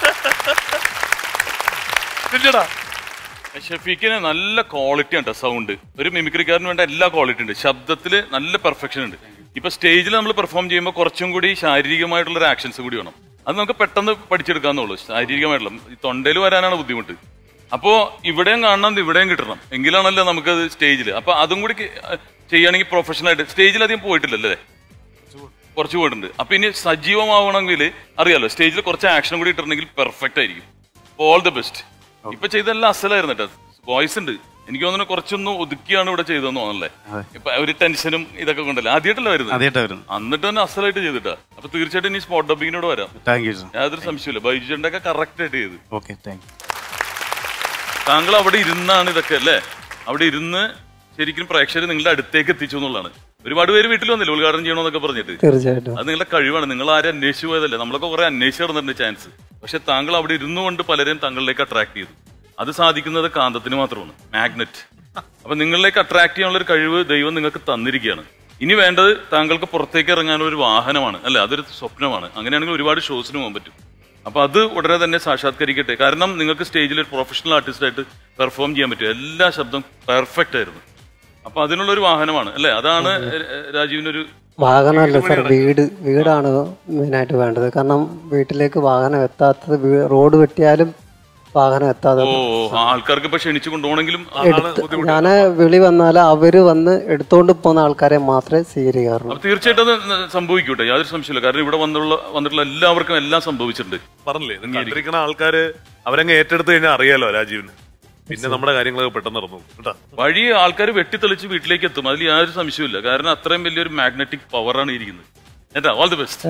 Speaker 1: ടിൻചേട്ടാ
Speaker 4: ഷഫീഖിന് നല്ല ക്വാളിറ്റി ഉണ്ട് സൗണ്ട് ഒരു മിമിക്രിക്കാരന് വേണ്ട എല്ലാ ക്വാളിറ്റി ഉണ്ട് ശബ്ദത്തിൽ നല്ല പെർഫെക്ഷൻ ഉണ്ട് ഇപ്പൊ സ്റ്റേജിൽ നമ്മൾ പെർഫോം ചെയ്യുമ്പോൾ കുറച്ചും കൂടി ശാരീരികമായിട്ടുള്ള ഒരു ആക്ഷൻസ് കൂടി വേണം അത് നമുക്ക് പെട്ടെന്ന് പഠിച്ചെടുക്കാന്നുള്ളൂ ശാരീരികമായിട്ടുള്ള ഈ തൊണ്ടയിൽ വരാനാണ് ബുദ്ധിമുട്ട് അപ്പോ ഇവിടെയും കാണണം ഇവിടെയും കിട്ടണം എങ്കിലാണല്ലോ നമുക്കത് സ്റ്റേജിൽ അപ്പൊ അതും കൂടി ക- ചെയ്യണമെങ്കിൽ പ്രൊഫഷണൽ ആയിട്ട് സ്റ്റേജിൽ അധികം പോയിട്ടില്ലല്ലേ കുറച്ച് പോയിട്ടുണ്ട് അപ്പൊ ഇനി സജീവമാവണമെങ്കിൽ അറിയാലോ സ്റ്റേജിൽ കുറച്ച് ആക്ഷൻ കൂടി ഇട്ടിട്ടുണ്ടെങ്കിൽ പെർഫെക്റ്റ് ആയിരിക്കും ഓൾ ദി ബെസ്റ്റ് ഇപ്പൊ ചെയ്തെല്ലാം അസലായിരുന്നു കേട്ടോ വോയിസ് ഉണ്ട് എനിക്ക് തോന്നുന്നു കുറച്ചൊന്ന് ഒതുക്കിയാണ് ഇവിടെ ചെയ്തതെന്ന് തോന്നല്ലേ ഇപ്പൊ ഒരു ടെൻഷനും ഇതൊക്കെ കൊണ്ടല്ലേ ആദ്യമായിട്ടല്ല വരുന്നത്
Speaker 13: ആദ്യമായിട്ടാ വരുന്നത്.
Speaker 4: എന്നിട്ട് തന്നെ അസലായിട്ട് ചെയ്തിട്ടാ അപ്പൊ തീർച്ചയായിട്ടും ഇനി സ്പോട്ട് ഡബിങ്ങിനോട് വരാം
Speaker 13: താങ്ക് യു
Speaker 4: യാതൊരു സംശയമില്ല ബൈജുന്റെ ഒക്കെ കറക്റ്റ് ആയിട്ട് ചെയ്ത്
Speaker 13: ഓക്കെ താങ്ക് യു
Speaker 4: താങ്കൾ അവിടെ ഇരുന്നാണ് ഇതൊക്കെ അല്ലേ അവിടെ ഇരുന്ന് ശരിക്കും പ്രേക്ഷകർ നിങ്ങളുടെ അടുത്തേക്ക് എത്തിച്ചു എന്നുള്ളതാണ് ഒരുപാട് പേര് വീട്ടിൽ വന്നില്ല ഉദ്ഘാടനം ചെയ്യണമെന്നൊക്കെ പറഞ്ഞിട്ട്
Speaker 12: തീർച്ചയായിട്ടും
Speaker 4: അത് നിങ്ങളുടെ കഴിവാണ് നിങ്ങൾ ആരും അന്വേഷിച്ചു പോയതല്ലേ നമ്മളൊക്കെ കുറെ അന്വേഷിച്ച് നടന്നിട്ടുണ്ട് ചാൻസ് പക്ഷെ താങ്കൾ അവിടെ ഇരുന്നു കൊണ്ട് പലരെയും താങ്കളിലേക്ക് അട്രാക്ട് ചെയ്തു അത് സാധിക്കുന്നത് കാന്തത്തിന് മാത്രമാണ് മാഗ്നറ്റ് അപ്പൊ നിങ്ങളിലേക്ക് അട്രാക്ട് ചെയ്യാനുള്ള ഒരു കഴിവ് ദൈവം നിങ്ങൾക്ക് തന്നിരിക്കുകയാണ് ഇനി വേണ്ടത് താങ്കൾക്ക് പുറത്തേക്ക് ഇറങ്ങാനുള്ള ഒരു വാഹനമാണ് അല്ലെ അതൊരു സ്വപ്നമാണ് അങ്ങനെയാണെങ്കിൽ ഒരുപാട് ഷോസിന് പോകാൻ പറ്റും അപ്പൊ അത് ഉടനെ തന്നെ സാക്ഷാത്കരിക്കട്ടെ കാരണം നിങ്ങൾക്ക് സ്റ്റേജിൽ ഒരു പ്രൊഫഷണൽ ആർട്ടിസ്റ്റ് ആയിട്ട് പെർഫോം ചെയ്യാൻ പറ്റും എല്ലാ ശബ്ദം പെർഫെക്റ്റ് ആയിരുന്നു അപ്പൊ അതിനുള്ള ഒരു വാഹനമാണ് അല്ലെ അതാണ് രാജീവിനൊരു
Speaker 12: വാഹനമല്ല സാർ വീട് വീടാണ് മെയിനായിട്ട് വേണ്ടത് കാരണം വീട്ടിലേക്ക് വാഹനം എത്താത്തത് വീ- റോഡ് വെട്ടിയാലും വാഹനം എത്താതെ
Speaker 4: ഓ ആൾക്കാർക്ക് ഇപ്പൊ ക്ഷണിച്ചു കൊണ്ടുപോകണമെങ്കിലും
Speaker 12: എടുത്ത് ഞാൻ വിളി വന്നാൽ അവര് വന്ന് എടുത്തോണ്ട് പോകുന്ന ആൾക്കാരെ മാത്രമേ സ്വീകരിക്കാറുള്ളൂ
Speaker 4: അപ്പൊ തീർച്ചയായിട്ടും അത് ന- സംഭവിക്കൂട്ടെ യാതൊരു സംശയമില്ല കാരണം ഇവിടെ വന്നുള്ള വന്നിട്ടുള്ള എല്ലാവർക്കും എല്ലാം സംഭവിച്ചിട്ടുണ്ട്
Speaker 1: പറഞ്ഞില്ലേ ഇത് കണ്ടിരിക്കുന്ന ആൾക്കാര് അവരങ്ങ് ഏറ്റെടുത്ത് കഴിഞ്ഞാൽ അറിയാലോ രാജീവിന് പിന്നെ നമ്മുടെ കാര്യങ്ങളൊക്കെ പെട്ടെന്ന് നടന്നു കേട്ടോ
Speaker 4: വഴി ആൾക്കാർ വെട്ടിത്തെളിച്ച് വീട്ടിലേക്ക് എത്തും അതിൽ യാതൊരു സംശയമില്ല കാരണം അത്രയും വലിയൊരു മാഗ്നറ്റിക് പവറാണ് ഇരിക്കുന്നത് എന്താ ഓൾ ദി ബെസ്റ്റ്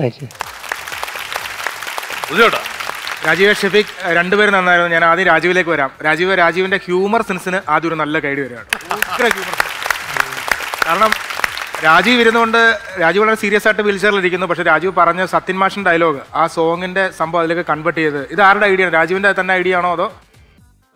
Speaker 1: ചേട്ടാ
Speaker 6: രാജീവ് ഷെഫീഖ് ഏഹ്, രണ്ടുപേരും നന്നായിരുന്നു ഞാൻ ആദ്യം രാജീവിലേക്ക് വരാം രാജീവ് രാജീവിന്റെ ഹ്യൂമർ സെൻസിന് ആദ്യം ഒരു നല്ല കൈഡി വരികയാണ് ഉഗ്ര ഹ്യൂമർ കാരണം രാജീവ് ഇരുന്നുകൊണ്ട് രാജീവ് വളരെ സീരിയസ് ആയിട്ട് വീൽ ചെയറിൽ ഇരിക്കുന്നു പക്ഷെ രാജീവ് പറഞ്ഞ സത്യൻ മാഷൻ ഡയലോഗ് ആ സോങ്ങിന്റെ സംഭവം അതിലേക്ക് കൺവേർട്ട് ചെയ്ത് ഇത് ആരുടെ ഐഡിയ ആണ് രാജീവിന്റെ തന്നെ ഐഡിയ ആണോ അതോ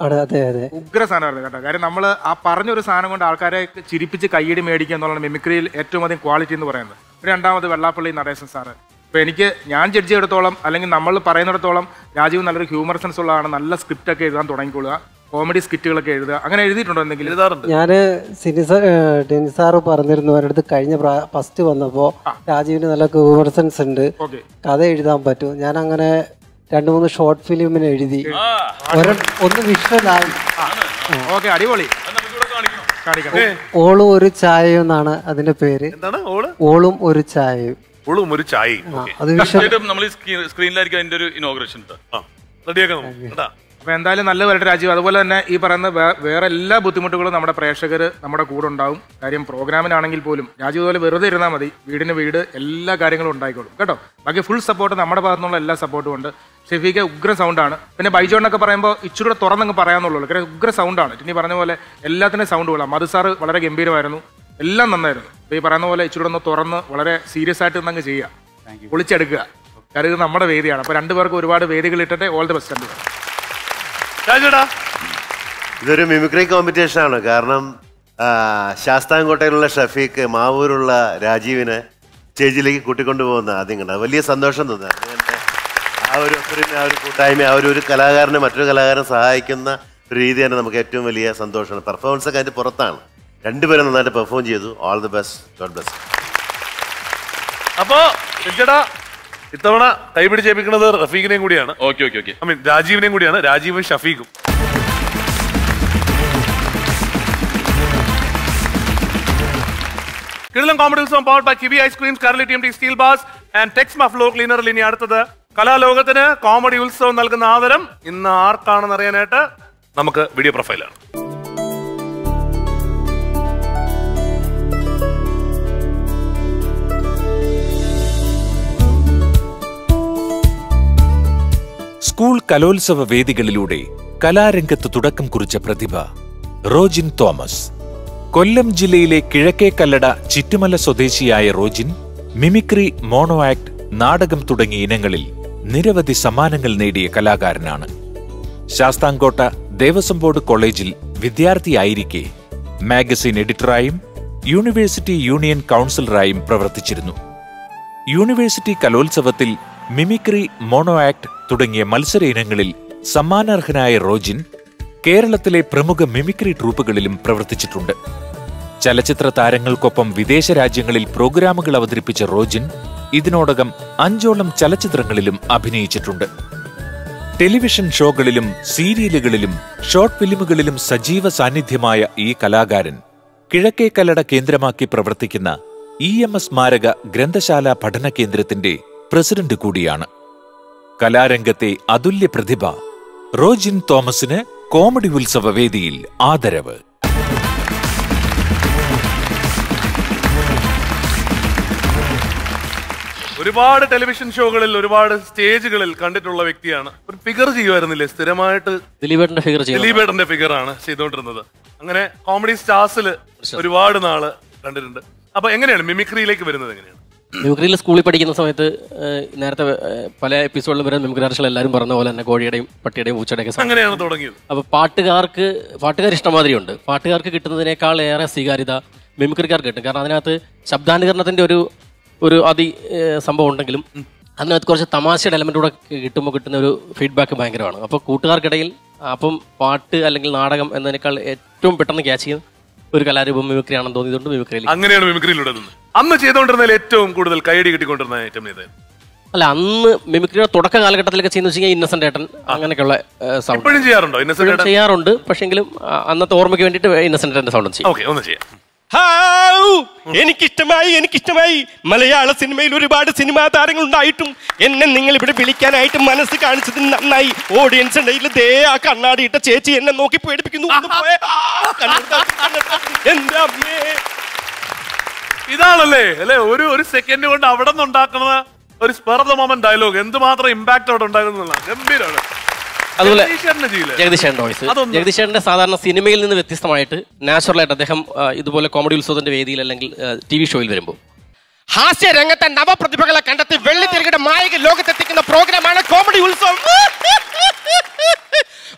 Speaker 12: അതെ അതെ അതെ
Speaker 6: ഉഗ്ര സാധനമായിരുന്നു കേട്ടോ കാര്യം നമ്മൾ ആ പറഞ്ഞൊരു സാധനം കൊണ്ട് ആൾക്കാരെ ചിരിപ്പിച്ച് കയ്യടി മേടിക്കുക എന്നുള്ളതാണ് മിമിക്രിയിൽ ഏറ്റവും അധികം ക്വാളിറ്റി എന്ന് പറയുന്നത് രണ്ടാമത് വെള്ളാപ്പള്ളി നടേശൻ സാറ് ഇപ്പൊ എനിക്ക് ഞാൻ ജഡ്ജ് ചെയ്തിടത്തോളം അല്ലെങ്കിൽ നമ്മൾ പറയുന്നിടത്തോളം രാജീവ് നല്ലൊരു ഹ്യൂമർ സെൻസ് ഉള്ളതാണ് നല്ല സ്ക്രിപ്റ്റ് ഒക്കെ എഴുതാൻ തുടങ്ങിക്കൊള്ളുക കോമഡി സ്കിറ്റുകളൊക്കെ എഴുതുക അങ്ങനെ എഴുതിയിട്ടുണ്ടോ എന്തെങ്കിലും എഴുതാറുണ്ട്
Speaker 12: ഞാന് സിനി സാർ ടെനി സാറ് പറഞ്ഞിരുന്നു ഒരിടത്ത് കഴിഞ്ഞ ഫസ്റ്റ് വന്നപ്പോ രാജീവിന് നല്ല ഹ്യൂമർസൻസ് ഉണ്ട് കഥ എഴുതാൻ പറ്റും ഞാൻ അങ്ങനെ രണ്ട് മൂന്ന് ഷോർട്ട് ഫിലിമിന് എഴുതി ഒരെ- ഒന്ന് വിഷ്വലായി
Speaker 6: ഓക്കെ അടിപൊളി കാണിക്കണം
Speaker 12: ഓളും ഒരു ചായയും എന്നാണ് അതിന്റെ പേര്
Speaker 1: എന്താണ് ഓള്
Speaker 12: ഓളും ഒരു ചായയും
Speaker 1: ഓളും ഒരു ചായയും
Speaker 12: ആ, അത് വിഷ്വൽ
Speaker 4: നമ്മൾ സ്ക്രീനിലായിരിക്കും അതിന്റെ ഒരു ഇനോഗ്രേഷൻ
Speaker 1: റെഡിയാക്കണം കേട്ടാ
Speaker 6: അപ്പൊ എന്തായാലും നല്ല വരട്ടെ രാജീവ് അതുപോലെ തന്നെ ഈ പറയുന്ന വേ- വേറെ എല്ലാ ബുദ്ധിമുട്ടുകളും നമ്മുടെ പ്രേക്ഷകർ നമ്മുടെ കൂടെ ഉണ്ടാവും കാര്യം പ്രോഗ്രാമിനാണെങ്കിൽ പോലും രാജീവ് പോലെ വെറുതെ ഇരുന്നാൽ മതി വീടിന് വീട് എല്ലാ കാര്യങ്ങളും ഉണ്ടായിക്കോളും കേട്ടോ ബാക്കി ഫുൾ സപ്പോർട്ട് നമ്മുടെ ഭാഗത്തു നിന്നുള്ള എല്ലാ സപ്പോർട്ടും ഉണ്ട് ഷെഫീക്ക് ഉഗ്ര സൗണ്ടാണ് പിന്നെ ബൈജോണ്ണൊക്കെ പറയുമ്പോൾ ഇച്ചിരി കൂടെ തുറന്നങ്ങ് പറയാന്നുള്ളൂ കാര്യം ഉഗ്ര സൗണ്ടാണ് ഇനി പറഞ്ഞ പോലെ എല്ലാത്തിനും സൗണ്ട് കൊള്ളാം മധു സാറ് വളരെ ഗംഭീരമായിരുന്നു എല്ലാം നന്നായിരുന്നു അപ്പൊ ഈ പറയുന്ന പോലെ ഇച്ചിരി കൂടെ ഒന്ന് തുറന്ന് വളരെ സീരിയസ് ആയിട്ട് ഒന്നങ്ങ് ചെയ്യുക പൊളിച്ചെടുക്കുക കാര്യം ഇത് നമ്മുടെ വേദിയാണ് അപ്പൊ രണ്ടുപേർക്കും ഒരുപാട് വേദികൾ ഇട്ടിട്ട് ഓൾ ദി ബെസ്റ്റ് രണ്ടുപേർ
Speaker 1: രാജുടാ
Speaker 8: ഇതൊരു മിമിക്രി കോമ്പറ്റീഷൻ ആണ് കാരണം ആ, ശാസ്താംകോട്ടയിലുള്ള ഷഫീഖ് മാവൂരുള്ള രാജീവിനെ സ്റ്റേജിലേക്ക് കൂട്ടിക്കൊണ്ടു പോകുന്ന ആദ്യം കണ്ട വലിയ സന്തോഷം തോന്നുന്നു അങ്ങനെ ആ ഒരു ഒത്തൊരുമ, ആ ഒരു കൂട്ടായ്മ ആ ഒരു ഒരു കലാകാരനെ മറ്റൊരു കലാകാരനെ സഹായിക്കുന്ന ഒരു രീതി തന്നെ നമുക്ക് ഏറ്റവും വലിയ സന്തോഷമാണ് പെർഫോമൻസ് ഒക്കെ അതിന്റെ പുറത്താണ് രണ്ടുപേരും നന്നായിട്ട് പെർഫോം ചെയ്തു all the best god bless
Speaker 1: അപ്പോ ചേട്ടാ ഇത്തവണ കൈപിടിച്ചേപ്പിക്കുന്നത് റഫീഖിനെയും കൂടിയാണ്
Speaker 4: okay okay okay
Speaker 1: I mean രാജീവിനെയും കൂടിയാണ് രാജീവും ഷഫീഖും കിടിലം കോമഡി ഉത്സവം powered by Kiwi ice creams curly T M T steel bars and Texma floor ക്ലീനറിൽ ഇനി അടുത്തത് കലാലോകത്തിന് കോമഡി ഉത്സവം നൽകുന്ന ആദരം ഇന്ന് ആർക്കാണെന്ന് അറിയാനായിട്ട് നമുക്ക് വീഡിയോ പ്രൊഫൈലാണ്
Speaker 2: സ്കൂൾ കലോത്സവ വേദികളിലൂടെ കലാരംഗത്ത് തുടക്കം കുറിച്ച പ്രതിഭ റോജിൻ തോമസ് കൊല്ലം ജില്ലയിലെ കിഴക്കേക്കല്ലട ചിറ്റുമല സ്വദേശിയായ റോജിൻ മിമിക്രി മോണോ ആക്ട് നാടകം തുടങ്ങിയ ഇനങ്ങളിൽ നിരവധി സമ്മാനങ്ങൾ നേടിയ കലാകാരനാണ് ശാസ്താംകോട്ട ദേവസ്വം ബോർഡ് കോളേജിൽ വിദ്യാർത്ഥിയായിരിക്കെ മാഗസിൻ എഡിറ്ററായും യൂണിവേഴ്സിറ്റി യൂണിയൻ കൗൺസിലറായും പ്രവർത്തിച്ചിരുന്നു യൂണിവേഴ്സിറ്റി കലോത്സവത്തിൽ മിമിക്രി മോണോ ആക്ട് തുടങ്ങിയ മത്സര ഇനങ്ങളിൽ സമ്മാനാർഹനായ റോജിൻ കേരളത്തിലെ പ്രമുഖ മിമിക്രി ട്രൂപ്പുകളിലും പ്രവർത്തിച്ചിട്ടുണ്ട് ചലച്ചിത്ര താരങ്ങൾക്കൊപ്പം വിദേശ രാജ്യങ്ങളിൽ പ്രോഗ്രാമുകൾ അവതരിപ്പിച്ച റോജിൻ ഇതിനോടകം അഞ്ചോളം ചലച്ചിത്രങ്ങളിലും അഭിനയിച്ചിട്ടുണ്ട് ടെലിവിഷൻ ഷോകളിലും സീരിയലുകളിലും ഷോർട്ട് ഫിലിമുകളിലും സജീവ സാന്നിധ്യമായ ഈ കലാകാരൻ കിഴക്കേക്കല്ലട കേന്ദ്രമാക്കി പ്രവർത്തിക്കുന്ന ഇ എം എസ് സ്മാരക ഗ്രന്ഥശാല പഠന കേന്ദ്രത്തിന്റെ പ്രസിഡന്റ് കൂടിയാണ് കലാരംഗത്തെ അതുല്യ പ്രതിഭ റോജിൻ തോമസിന് കോമഡി ഉത്സവ വേദിയിൽ ആദരവ്
Speaker 1: ഒരുപാട് ടെലിവിഷൻ ഷോകളിൽ ഒരുപാട് സ്റ്റേജുകളിൽ കണ്ടിട്ടുള്ള വ്യക്തിയാണ് ഒരു ഫിഗർ ചെയ്യുമായിരുന്നില്ലേ സ്ഥിരമായിട്ട്
Speaker 19: ദിലീപേട്ടന്റെ ഫിഗർ ചെയ്യുന്നത്
Speaker 1: ദിലീപേട്ടന്റെ ഫിഗർ ആണ് ചെയ്തുകൊണ്ടിരുന്നത് അങ്ങനെ കോമഡി സ്റ്റാർസിൽ ഒരുപാട് നാള് കണ്ടിട്ടുണ്ട് അപ്പൊ എങ്ങനെയാണ് മിമിക്രിയിലേക്ക് വരുന്നത് എങ്ങനെയാണ്
Speaker 19: മിമിക്രിയിൽ സ്കൂളിൽ പഠിക്കുന്ന സമയത്ത് ഏഹ്, നേരത്തെ ഏഹ്, പല എപ്പിസോഡിലും വരുന്ന മിമിക്രി ആർട്ടിസ്റ്റുകൾ എല്ലാവരും പറഞ്ഞ പോലെ തന്നെ കോഴിയുടെയും പട്ടിയുടെയും പൂച്ചയുടെയും ഒക്കെ
Speaker 1: അങ്ങനെയാണ് തുടങ്ങിയത്
Speaker 19: അപ്പൊ പാട്ടുകാർക്ക് പാട്ടുകാർ ഇഷ്ടമാതിരി ഉണ്ട് പാട്ടുകാർക്ക് കിട്ടുന്നതിനേക്കാൾ ഏറെ സ്വീകാര്യത മിമിക്രിക്കാർക്ക് കിട്ടും കാരണം അതിനകത്ത് ശബ്ദാനുകരണത്തിന്റെ ഒരു ഒരു അതി ഏഹ്, സംഭവം ഉണ്ടെങ്കിലും അതിനകത്ത് കുറച്ച് തമാശയുടെ എലമെന്റ് കൂടെ കിട്ടുമ്പോൾ കിട്ടുന്ന ഒരു ഫീഡ്ബാക്ക് ഭയങ്കരമാണ് അപ്പോൾ കൂട്ടുകാർക്കിടയിൽ അപ്പം പാട്ട് അല്ലെങ്കിൽ നാടകം എന്നതിനേക്കാൾ ഏറ്റവും പെട്ടെന്ന് ക്യാച്ച് ചെയ്യുന്ന ഒരു കലാരൂപം മിമിക്രി ആണെന്ന് തോന്നിയതുകൊണ്ട് മിമിക്രിയിൽ
Speaker 1: അങ്ങനെയാണ് മിമിക്രിയിലൂടെ നിന്ന് അന്ന് ചെയ്തുകൊണ്ടിരുന്നതിൽ ഏറ്റവും കൂടുതൽ കൈയടി കിട്ടിക്കൊണ്ടിരുന്ന ഐറ്റം ഏത്
Speaker 19: അല്ല അന്ന് മിമിക്രിയുടെ തുടക്ക കാലഘട്ടത്തിലൊക്കെ ചെയ്യുന്ന വെച്ചാൽ ഇന്നസെന്റ് ഏട്ടൻ അങ്ങനെയൊക്കെയുള്ള സൗണ്ട്
Speaker 1: ഇപ്പോഴും ചെയ്യാറുണ്ടോ ഇന്നസെന്റ് ഏട്ടൻ?
Speaker 19: ചെയ്യാറുണ്ട് പക്ഷെങ്കിലും ആ, അന്നത്തെ ഓർമ്മയ്ക്ക് വേണ്ടിയിട്ട് ഇന്നസെന്റ് ഏട്ടന്റെ സൗണ്ട് ചെയ്യും
Speaker 1: ഓക്കെ ഒന്ന് ചെയ്യാം
Speaker 20: ഹാവ്! എനിക്കിഷ്ടമായി എനിക്കിഷ്ടമായി മലയാള സിനിമയിൽ ഒരുപാട് സിനിമാ താരങ്ങൾ ഉണ്ടായിട്ടും എന്നെ നിങ്ങൾ ഇവിടെ വിളിക്കാനായിട്ട് മനസ്സ് കാണിച്ചത് നന്നായി ഓഡിയൻസ് ഇടയിൽ ദേ ആ കണ്ണാടി ഇട്ട ചേച്ചി എന്നെ നോക്കി പേടിപ്പിക്കുന്നു ഒന്ന് പോയെ. ആ, കണ്ണെടുത്താ, കണ്ണെടുത്താ. എന്റെ അമ്മേ
Speaker 1: ഇതാണല്ലേ അല്ലെ ഒരു ഒരു സെക്കൻഡ് കൊണ്ട് അവിടെ നിന്ന് ഉണ്ടാക്കുന്ന ഒരു spur of the moment dialogue എന്തുമാത്രം ഇമ്പാക്ട് അവിടെ ഉണ്ടാകുന്നതാണ് ഗംഭീരമാണ്
Speaker 19: അതുപോലെ
Speaker 1: ജഗദീശേട്ടന്റെ ചെയ്യില്ലേ?
Speaker 19: ജഗദീശേട്ടന്റെ വോയിസ്
Speaker 1: അതൊന്ന്
Speaker 19: ജഗദീശേട്ടന്റെ സാധാരണ സിനിമയിൽ നിന്ന് വ്യത്യസ്തമായിട്ട് നാച്ചുറലായിട്ട് അദ്ദേഹം ആ, ഇതുപോലെ കോമഡി ഉത്സവത്തിന്റെ വേദിയിൽ അല്ലെങ്കിൽ ടി വി ഷോയിൽ വരുമ്പോൾ
Speaker 20: ഹാസ്യ രംഗത്തെ നവപ്രതിഭകളെ കണ്ടെത്തി വെള്ളിത്തിരയുടെ മായിക ലോകത്തെത്തിക്കുന്ന പ്രോഗ്രാമാണ് കോമഡി ഉത്സവം വെർബൽ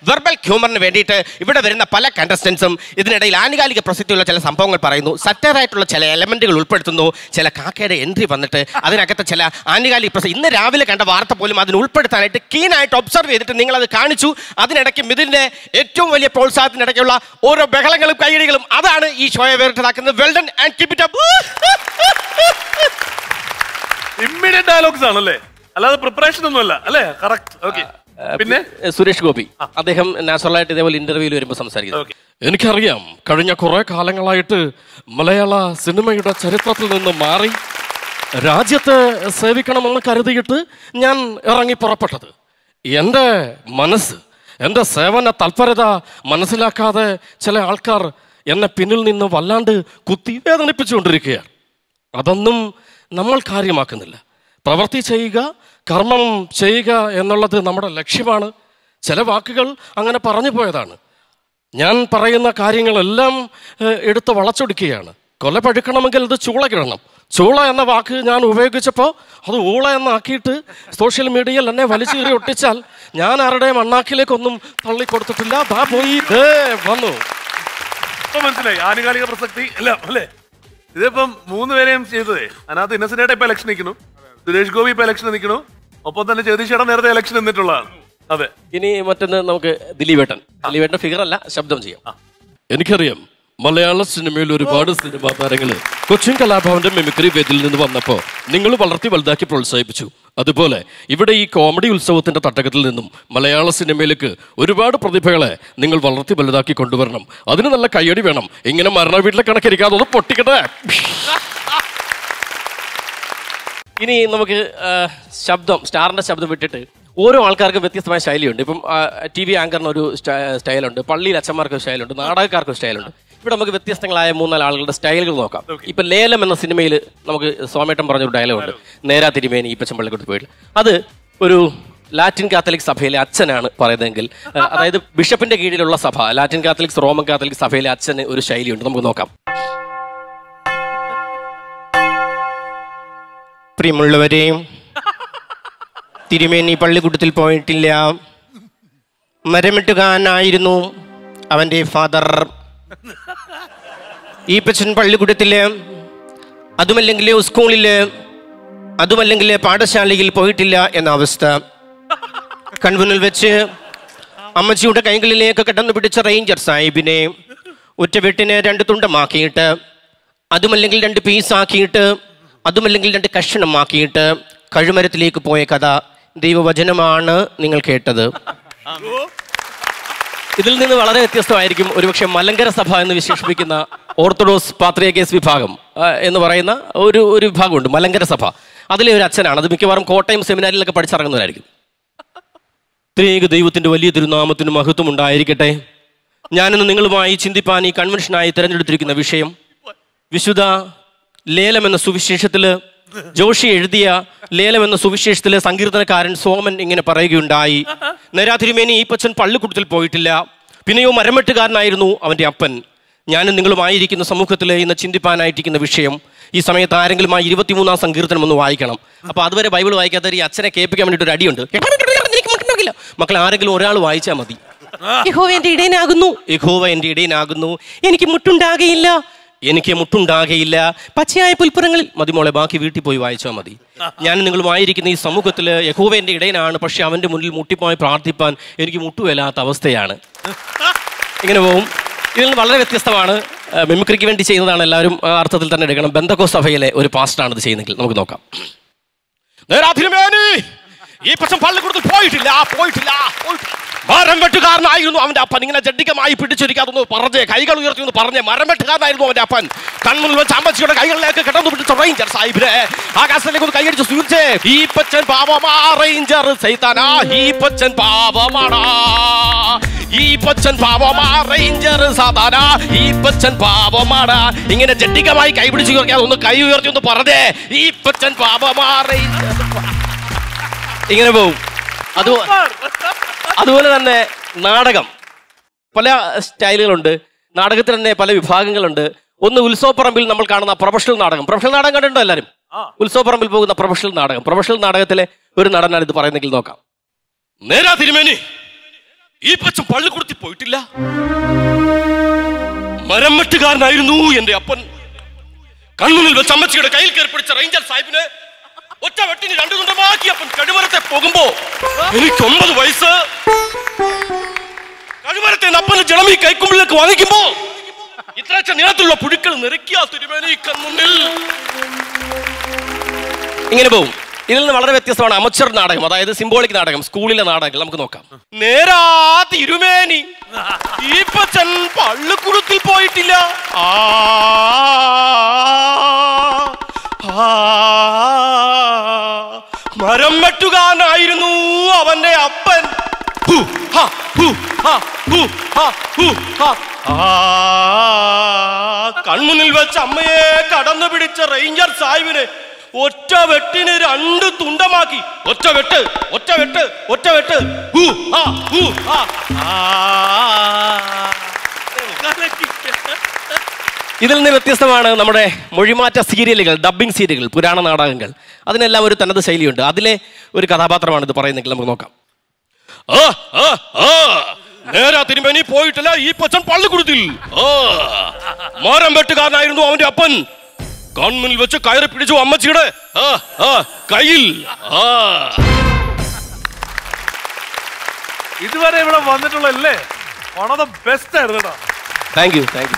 Speaker 20: ഹ്യൂമറിന് വേണ്ടിയിട്ട് ഇവിടെ വരുന്ന പല കണ്ടസ്റ്റൻസും ഇതിനിടയിൽ ആനുകാലിക പ്രസക്തിയുള്ള ചില സംഭവങ്ങൾ പറയുന്നു സറ്ററായിട്ടുള്ള ചില എലമെന്റുകൾ ഉൾപ്പെടുത്തുന്നു ചില കാക്കയുടെ എൻട്രി വന്നിട്ട് അതിനകത്ത് ചില ആനുകാലിക പ്രസക്തി ഇന്ന് രാവിലെ കണ്ട വാർത്ത പോലും അതിന് ഉൾപ്പെടുത്താനായിട്ട് കീനായിട്ട് ഒബ്സർവ് ചെയ്തിട്ട് നിങ്ങൾ അത് കാണിച്ചു അതിനിടയ്ക്ക് മിഥുന്റെ ഏറ്റവും വലിയ പ്രോത്സാഹനത്തിനിടയ്ക്കുള്ള ഓരോ ബഹളങ്ങളും കൈയടികളും അതാണ് ഈ ഷോയെ വേറിട്ടതാക്കുന്നത് well done and keep it up
Speaker 1: immediate dialogues ആണല്ലേ അല്ലാതെ പ്രിപ്പറേഷൻ ഒന്നുമല്ല അല്ലേ കറക്റ്റ് ഓക്കെ പിന്നെ
Speaker 19: സുരേഷ് ഗോപി അദ്ദേഹം നാച്ചുറലായിട്ട് ഇതേപോലെ ഇന്റർവ്യൂവിൽ വരുമ്പോൾ സംസാരിക്കുന്നത് എനിക്കറിയാം കഴിഞ്ഞ കുറെ കാലങ്ങളായിട്ട് മലയാള സിനിമയുടെ ചരിത്രത്തിൽ നിന്ന് മാറി രാജ്യത്തെ സേവിക്കണമെന്ന് കരുതിയിട്ട് ഞാൻ ഇറങ്ങി പുറപ്പെട്ടത് എൻ്റെ മനസ്സ് എൻ്റെ സേവന തൽപരത മനസ്സിലാക്കാതെ ചില ആൾക്കാർ എന്നെ പിന്നിൽ നിന്ന് വല്ലാണ്ട് കുത്തി വേദനിപ്പിച്ചുകൊണ്ടിരിക്കുകയാണ് അതൊന്നും നമ്മൾ കാര്യമാക്കുന്നില്ല പ്രവൃത്തി ചെയ്യുക കർമ്മം ചെയ്യുക എന്നുള്ളത് നമ്മുടെ ലക്ഷ്യമാണ് ചില വാക്കുകൾ അങ്ങനെ പറഞ്ഞു പോയതാണ് ഞാൻ പറയുന്ന കാര്യങ്ങളെല്ലാം ഏഹ്, എടുത്ത് വളച്ചൊടുക്കുകയാണ് കൊല പഴുക്കണമെങ്കിൽ അത് ചൂള കിടണം ചൂള എന്ന വാക്ക് ഞാൻ ഉപയോഗിച്ചപ്പോൾ അത് ഊള എന്നാക്കിയിട്ട് സോഷ്യൽ മീഡിയയിൽ എന്നെ വലിച്ചു കയറി ഒട്ടിച്ചാൽ ഞാൻ ആരുടെയും അണ്ണാക്കിലേക്കൊന്നും തള്ളിക്കൊടുത്തിട്ടില്ല ദാ പോയി ദേ വന്നു
Speaker 1: ഇപ്പൊ മനസ്സിലായി ആനുകാലിക പ്രസക്തി എല്ലാം അല്ലേ ഇതിപ്പം മൂന്ന് പേരെയും ചെയ്തതേ അതിനകത്ത് ഇന്നസെന്റായിട്ട് ഇപ്പൊ ഇലക്ഷൻ നിൽക്കുന്നു സുരേഷ് ഗോപി ഇപ്പൊ ഇലക്ഷൻ നിൽക്കുന്നു ഒപ്പം തന്നെ ജഗദീഷേട്ടൻ നേരത്തെ ഇലക്ഷൻ നിന്നിട്ടുള്ളതാണ് അതെ
Speaker 19: ഇനി മറ്റൊന്ന് നമുക്ക് ദിലീപേട്ടൻ ദിലീപേട്ടൻ ഫിഗർ അല്ല ശബ്ദം ചെയ്യാം എനിക്കറിയാം മലയാള സിനിമയിൽ ഒരുപാട് സിനിമാ താരങ്ങള് കൊച്ചിൻ കലാഭവന്റെ മിമിക്രി വേദിയിൽ നിന്ന് വന്നപ്പോൾ നിങ്ങൾ വളർത്തി വലുതാക്കി പ്രോത്സാഹിപ്പിച്ചു അതുപോലെ ഇവിടെ ഈ കോമഡി ഉത്സവത്തിന്റെ തട്ടകത്തിൽ നിന്നും മലയാള സിനിമയിലേക്ക് ഒരുപാട് പ്രതിഭകളെ നിങ്ങൾ വളർത്തി വലുതാക്കി കൊണ്ടുവരണം അതിന് നല്ല കയ്യടി വേണം ഇങ്ങനെ മരണ വീട്ടിലെ കണക്കിരിക്കാതെ ഒന്ന് പൊട്ടിക്കട്ടെ ഇനി നമുക്ക് ആ, ശബ്ദം സ്റ്റാറിന്റെ ശബ്ദം വിട്ടിട്ട് ഓരോ ആൾക്കാർക്കും വ്യത്യസ്തമായ ശൈലിയുണ്ട് ഇപ്പം ടി വി ആങ്കറിന് ഒരു സ്റ്റൈ- സ്റ്റൈലുണ്ട് പള്ളിയിൽ അച്ഛന്മാർക്ക് ഒരു സ്റ്റൈലുണ്ട് നാടകക്കാർക്ക് ഒരു സ്റ്റൈലുണ്ട് ഇവിടെ നമുക്ക് വ്യത്യസ്തങ്ങളായ മൂന്നാല് ആളുകളുടെ സ്റ്റൈലുകൾ നോക്കാം ഇപ്പൊ ലേലം എന്ന സിനിമയിൽ നമുക്ക് സോമേട്ടൻ പറഞ്ഞൊരു ഡയലോഗുണ്ട് നേരാ തിരുമേനി ഈപ്പച്ചൻ പള്ളിക്കൂട്ട് പോയിട്ട് അത് ഒരു ലാറ്റിൻ കാത്തലിക് സഭയിലെ അച്ഛനാണ് പറയുന്നതെങ്കിൽ ആ, അതായത് ബിഷപ്പിന്റെ കീഴിലുള്ള സഭ ലാറ്റിൻ കാത്തലിക്സ് റോമൻ കാത്തലിക് സഭയിലെ അച്ഛന് ഒരു ശൈലിയുണ്ട് നമുക്ക് നോക്കാം
Speaker 20: പ്രിയമുള്ളവരെയും തിരുമേനി പള്ളിക്കൂട്ടത്തിൽ പോയിട്ടില്ല മരമിട്ടുകാരനായിരുന്നു അവൻ്റെ ഫാദർ ഈപ്പച്ചൻ പള്ളിക്കൂട്ടത്തില് അതുമല്ലെങ്കിൽ സ്കൂളിൽ അതുമല്ലെങ്കിൽ പാഠശാലയിൽ പോയിട്ടില്ല എന്ന അവസ്ഥ കൺമുന്നിൽ വെച്ച് അമ്മച്ചിയുടെ കൈകളിലേക്ക് കടന്നു പിടിച്ച റേഞ്ചർ സാഹിബിനെ ഒറ്റ വെട്ടിന് രണ്ട് തുണ്ടമാക്കിയിട്ട് അതുമല്ലെങ്കിൽ രണ്ട് പീസാക്കിയിട്ട് അതുമല്ലെങ്കിൽ രണ്ട് കഷണമാക്കിയിട്ട് കഴുമരത്തിലേക്ക് പോയ കഥ ദൈവവചനമാണ് നിങ്ങൾ കേട്ടത്
Speaker 19: ഇതിൽ നിന്ന് വളരെ വ്യത്യസ്തമായിരിക്കും ഒരുപക്ഷെ മലങ്കര സഭ എന്ന് വിശേഷിപ്പിക്കുന്ന ഓർത്തഡോക്സ് പാത്രിയക്കേസ് വിഭാഗം ആ, എന്ന് പറയുന്ന ഒരു ഒരു വിഭാഗമുണ്ട് മലങ്കര സഭ അതിലെ ഒരു അച്ഛനാണ് അത് മിക്കവാറും കോട്ടയം സെമിനാരിലൊക്കെ പഠിച്ചിറങ്ങുന്നവരായിരിക്കും ത്രിയേക ദൈവത്തിന്റെ വലിയ തിരുനാമത്തിന് മഹത്വം ഉണ്ടായിരിക്കട്ടെ ഞാനിന്ന് നിങ്ങളുമായി ചിന്തിപ്പാൻ ഈ കൺവെൻഷനായി തിരഞ്ഞെടുത്തിരിക്കുന്ന വിഷയം വിശുദ്ധ ലേലം എന്ന സുവിശേഷത്തില് ജോഷി എഴുതിയ ലേലം എന്ന സുവിശേഷത്തിലെ സങ്കീർത്തനക്കാരൻ സോമൻ ഇങ്ങനെ പറയുകയുണ്ടായി നേരാതിരുമേനി ഈപ്പച്ചൻ പള്ളിക്കൂട്ടത്തിൽ പോയിട്ടില്ല പിന്നെയോ മരമെട്ടുകാരനായിരുന്നു അവന്റെ അപ്പൻ ഞാനും നിങ്ങളുമായിരിക്കുന്ന സമൂഹത്തിൽ ഇന്ന് ചിന്തിപ്പാനായിട്ടിരിക്കുന്ന വിഷയം ഈ സമയത്ത് ആരെങ്കിലും ആ ഇരുപത്തിമൂന്നാം സങ്കീർത്തനം ഒന്ന് വായിക്കണം അപ്പൊ അതുവരെ ബൈബിൾ വായിക്കാത്ത ഈ അച്ഛനെ കേൾപ്പിക്കാൻ വേണ്ടിയിട്ട് ഒരു അടിയുണ്ട് മക്കൾ ആരെങ്കിലും ഒരാൾ വായിച്ചാൽ മതി യഹോവ എന്റെ ഇടയനാകുന്നു യഹോവ എന്റെ ഇടയനാകുന്നു എനിക്ക് മുട്ടുണ്ടാകയില്ല എനിക്ക് മുട്ടുണ്ടാകയില്ല പച്ചയായ പുൽപ്പുറങ്ങളിൽ മതി മോളെ ബാക്കി വീട്ടിൽ പോയി വായിച്ചാൽ മതി ഞാൻ നിങ്ങളുമായിരിക്കുന്ന ഈ സമൂഹത്തിൽ യഹോവ എന്റെ ഇടയനാണ് പക്ഷെ അവന്റെ മുന്നിൽ മുട്ടിപ്പോയി പ്രാർത്ഥിപ്പാൻ എനിക്ക് മുട്ടുവല്ലാത്ത അവസ്ഥയാണ് ഇങ്ങനെ പോവും ഇതിൽ നിന്ന് വളരെ വ്യത്യസ്തമാണ് ആ, മിമിക്രിക്ക് വേണ്ടി ചെയ്യുന്നതാണ് എല്ലാവരും ആ അർത്ഥത്തിൽ തന്നെ എടുക്കണം ബന്ധക്കോ സഭയിലെ ഒരു പാസ്റ്റാണ് ഇത് ചെയ്യുന്നതെങ്കിൽ നമുക്ക് നോക്കാം നേരാധിരുമേനി ഈ പക്ഷം പള്ളിക്കൂടത്തിൽ പോയിട്ടില്ല പോയിട്ടില്ല പോയിട്ടില്ല. മരം വെട്ടുകാരനായിരുന്നു അവന്റെ അപ്പൻ ഇങ്ങനെ ജഡ്ഡികമായി പിടിച്ചിരിക്കാതൊന്ന് പറഞ്ഞ് കൈകൾ ഉയർത്തി ഒന്ന് പറഞ്ഞ് മരം വെട്ടുകാരനായിരുന്നു അവന്റെ അപ്പൻ കൺമുന്നിൽ വെച്ച് അമ്മച്ചിയുടെ കൈകളിലേക്ക് കിടന്നു പിടിച്ച റേഞ്ചർ സാഹിബിനെ ആകാശത്തിലേക്ക് ഒന്ന് കൈയടിച്ച് സൂചിച്ചേ ഈ പച്ചൻ പാവമാ റേഞ്ചർ സൈതാനാ ഈ പച്ചൻ പാവമാടാ ഈ പച്ചൻ പാവമാ റേഞ്ചർ സാധാരണ ഈ പച്ചൻ പാവമാടാ ഇങ്ങനെ ജഡ്ഡികമായി കൈ പിടിച്ച് ഉയർത്തി ഒന്ന് കൈ ഉയർത്തി ഒന്ന് പറഞ്ഞേ ഈ പച്ചൻ പാവമാ റേഞ്ചർ ഇങ്ങനെ പോവും അത് അതുപോലെ തന്നെ നാടകം പല സ്റ്റൈലുകളുണ്ട് നാടകത്തിൽ തന്നെ പല വിഭാഗങ്ങളുണ്ട് ഒന്ന് ഉത്സവപ്പറമ്പിൽ നമ്മൾ കാണുന്ന പ്രൊഫഷണൽ നാടകം പ്രൊഫഷണൽ നാടകം കണ്ടിട്ടുണ്ടോ എല്ലാവരും ഉത്സവപ്പറമ്പിൽ പോകുന്ന പ്രൊഫഷണൽ നാടകം പ്രൊഫഷണൽ നാടകത്തിലെ ഒരു നടനാണ് ഇത് പറയുന്നെങ്കിൽ നോക്കാം നേരാ തിരുമേനി
Speaker 20: ഈ പച്ചൻ പള്ളിക്കുടത്തിൽ പോയിട്ടില്ല മരം വെട്ടുകാരനായിരുന്നു എന്റെ അപ്പൻ കൺമുന്നിൽ വെച്ച് അമ്മച്ചിയുടെ കയ്യിൽ കയറി പിടിച്ച റേഞ്ചർ സാഹിബിനെ ഒറ്റ വെട്ടിന് രണ്ടു തുണ്ടമാക്കി അപ്പൻ കഴിവരത്തെ പോകുമ്പോ എനിക്ക് ഒമ്പത് വയസ്സ് കഴിവരത്തെ അപ്പന് ജനം ഈ കൈക്കുമ്പിലേക്ക് വാങ്ങിക്കുമ്പോ ഇത്രച്ച നീളത്തിലുള്ള പുഴുക്കൾ നിറക്കിയ തിരുമേനി കൺമുന്നിൽ ഇങ്ങനെ പോവും ഇതിൽ നിന്ന് വളരെ വ്യത്യസ്തമാണ് അമച്ചർ നാടകം അതായത് സിംബോളിക് നാടകം സ്കൂളിലെ നാടകങ്ങൾ നമുക്ക് നോക്കാം നേരാ തിരുമേനി ഈപ്പച്ചൻ പള്ളിക്കുടത്തിൽ പോയിട്ടില്ല ആ ആ, മരം വെട്ടുകാരനായിരുന്നു അവന്റെ അപ്പൻ ഹു, ഹ, ഹു, ഹ, ഹു, ഹ, ഹു, ഹ. ആ, കൺമുന്നിൽ വെച്ച് അമ്മയെ കടന്നു പിടിച്ച റേഞ്ചർ സാഹിബിനെ ഒറ്റ വെട്ടിന് രണ്ട് തുണ്ടമാക്കി ഒറ്റ വെട്ട് ഒറ്റ വെട്ട് ഒറ്റ വെട്ട് ഹു, ഹ, ഹു, ഹ. ആ. ഇതിൽ നിന്ന് വ്യത്യസ്തമാണ് നമ്മുടെ മൊഴിമാറ്റ സീരിയലുകൾ ഡബ്ബിംഗ് സീരിയലുകൾ പുരാണ നാടകങ്ങൾ അതിനെല്ലാം ഒരു തനത് ശൈലിയുണ്ട് അതിലെ ഒരു കഥാപാത്രമാണ് ഇത് പറയുന്നെങ്കിൽ നമുക്ക് നോക്കാം ആ, ആ, ആ. നേരാ തിരുമേനി പോയിട്ടില്ല ഈ പച്ചൻ പള്ളിക്കുടത്തിൽ ആ. മരം വെട്ടുകാരനായിരുന്നു അവന്റെ അപ്പൻ കൺമുന്നിൽ വെച്ച് കയറി പിടിച്ചു അമ്മച്ചിയുടെ ആ, ആ, കയ്യിൽ ആ
Speaker 1: ഇതുവരെ ഇവിടെ വന്നിട്ടുള്ളല്ലേ വൺ ഓഫ് ദ ബെസ്റ്റ് ആയിരുന്നു കേട്ടോ
Speaker 20: താങ്ക് യു താങ്ക് യു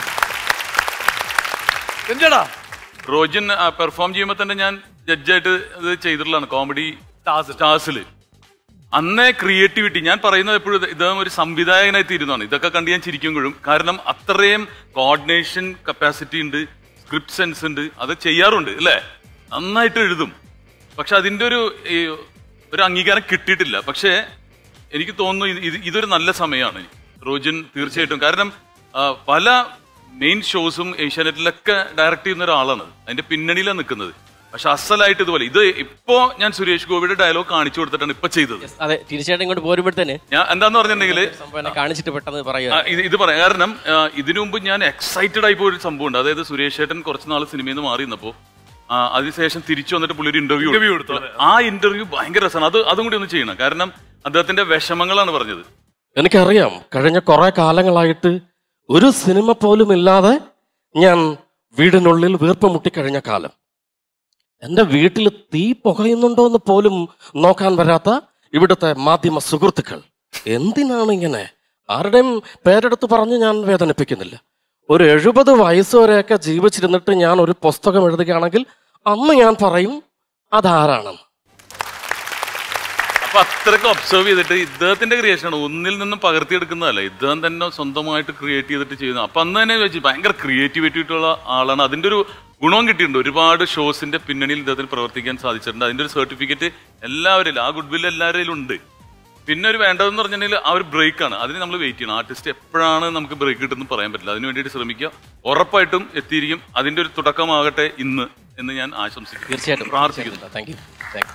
Speaker 1: എന്റെടാ
Speaker 4: റോജൻ പെർഫോം ചെയ്യുമ്പോൾ തന്നെ ഞാൻ ജഡ്ജായിട്ട് ഇത് ചെയ്തിട്ടുള്ളതാണ് കോമഡി സ്റ്റാർസിൽ അന്നേ ക്രിയേറ്റിവിറ്റി ഞാൻ പറയുന്നത് എപ്പോഴും ഇത് ഇദ്ദേഹം ഒരു സംവിധായകനായി തീരുന്നതാണ് ഇതൊക്കെ കണ്ട് ഞാൻ ചിരിക്കുമ്പോഴും കാരണം അത്രയും കോർഡിനേഷൻ കപ്പാസിറ്റി ഉണ്ട് സ്ക്രിപ്റ്റ് സെൻസ് ഉണ്ട് അത് ചെയ്യാറുണ്ട് അല്ലേ നന്നായിട്ട് എഴുതും പക്ഷെ അതിന്റെ ഒരു ഈ, ഒരു അംഗീകാരം കിട്ടിയിട്ടില്ല പക്ഷേ എനിക്ക് തോന്നുന്നു ഇത് ഇത് ഇതൊരു നല്ല സമയമാണ് റോജൻ തീർച്ചയായിട്ടും കാരണം ആ, പല മെയിൻ ഷോസും ഏഷ്യാനെറ്റിലൊക്കെ ഡയറക്റ്റ് ചെയ്യുന്ന ഒരാളാണ് അതിന്റെ പിന്നണിയിലാണ് നിൽക്കുന്നത് പക്ഷെ അസലായിട്ട് ഇതുപോലെ ഇത് ഇപ്പോ ഞാൻ സുരേഷ് ഗോപിയുടെ ഡയലോഗ് കാണിച്ചു കൊടുത്തിട്ടാണ് ഇപ്പൊ ചെയ്തത്
Speaker 19: അതെ തീർച്ചയായിട്ടും ഇങ്ങോട്ട് പോരുമ്പോഴത്തേന്
Speaker 4: ഞാൻ എന്താന്ന് പറഞ്ഞിട്ടുണ്ടെങ്കിൽ
Speaker 19: സംഭവം കാണിച്ചിട്ട് പെട്ടെന്ന് പറയുക
Speaker 4: ആ, ഇത് ഇത് പറയാം കാരണം ആ, ഇതിനു മുമ്പ് ഞാൻ എക്സൈറ്റഡ് ആയി പോയ ഒരു സംഭവം ഉണ്ട് അതായത് സുരേഷ് ചേട്ടൻ കുറച്ച് നാൾ സിനിമയിൽ നിന്ന് മാറി നിന്നപ്പോ ആ, അതിനുശേഷം തിരിച്ചു വന്നിട്ട് പുള്ളി ഒരു ഇന്റർവ്യൂ
Speaker 1: Interview കൊടുത്തു, അതെ.
Speaker 4: ആ ഇന്റർവ്യൂ ഭയങ്കര രസമാണ് അത് അതും കൂടി ഒന്ന് ചെയ്യണം കാരണം അദ്ദേഹത്തിന്റെ വിഷമങ്ങളാണ് പറഞ്ഞത്
Speaker 20: എനിക്കറിയാം കഴിഞ്ഞ കുറെ കാലങ്ങളായിട്ട് ഒരു സിനിമ പോലും ഇല്ലാതെ ഞാൻ വീടിനുള്ളിൽ വീർപ്പ് മുട്ടിക്കഴിഞ്ഞ കാലം എൻ്റെ വീട്ടിൽ തീ പുകയുന്നുണ്ടോ എന്ന് പോലും നോക്കാൻ വരാത്ത ഇവിടുത്തെ മാധ്യമ സുഹൃത്തുക്കൾ എന്തിനാണ് ഇങ്ങനെ ആരുടെയും പേരെടുത്ത് പറഞ്ഞ് ഞാൻ വേദനിപ്പിക്കുന്നില്ല ഒരു എഴുപത് വയസ്സ് വരെയൊക്കെ ജീവിച്ചിരുന്നിട്ട് ഞാൻ ഒരു പുസ്തകം എഴുതുകയാണെങ്കിൽ അന്ന് ഞാൻ പറയും അതാരാണെന്ന്
Speaker 4: അപ്പൊ അത്രയ്ക്ക് ഒബ്സർവ് ചെയ്തിട്ട് ഇദ്ദേഹത്തിന്റെ ക്രിയേഷൻ ആണ് ഒന്നിൽ നിന്നും പകർത്തിയെടുക്കുന്നതല്ല ഇദ്ദേഹം തന്നെ സ്വന്തമായിട്ട് ക്രിയേറ്റ് ചെയ്തിട്ട് ചെയ്യുന്നത് അപ്പൊ അന്ന് തന്നെ വെച്ച് ഭയങ്കര ക്രിയേറ്റിവിറ്റി ആയിട്ടുള്ള ആളാണ് അതിന്റെ ഒരു ഗുണവും കിട്ടിയിട്ടുണ്ട് ഒരുപാട് ഷോസിന്റെ പിന്നണിയിൽ ഇദ്ദേഹത്തിന് പ്രവർത്തിക്കാൻ സാധിച്ചിട്ടുണ്ട് അതിന്റെ ഒരു സർട്ടിഫിക്കറ്റ് എല്ലാവരിലും ആ ഗുഡ് വിൽ എല്ലാവരിലും ഉണ്ട് പിന്നെ ഒരു വേണ്ടതെന്ന് പറഞ്ഞിട്ടുണ്ടെങ്കിൽ ആ ഒരു ബ്രേക്ക് ആണ് അതിന് നമ്മൾ വെയിറ്റ് ചെയ്യണം ആർട്ടിസ്റ്റ് എപ്പോഴാണ് നമുക്ക് ബ്രേക്ക് കിട്ടുന്നത് പറയാൻ പറ്റില്ല അതിന് വേണ്ടിയിട്ട് ശ്രമിക്കുക ഉറപ്പായിട്ടും എത്തിയിരിക്കും അതിന്റെ ഒരു തുടക്കമാകട്ടെ ഇന്ന് എന്ന് ഞാൻ ആശംസിക്കുന്നു
Speaker 20: തീർച്ചയായിട്ടും
Speaker 4: പ്രാർത്ഥിക്കുന്നു
Speaker 20: താങ്ക് യു താങ്ക്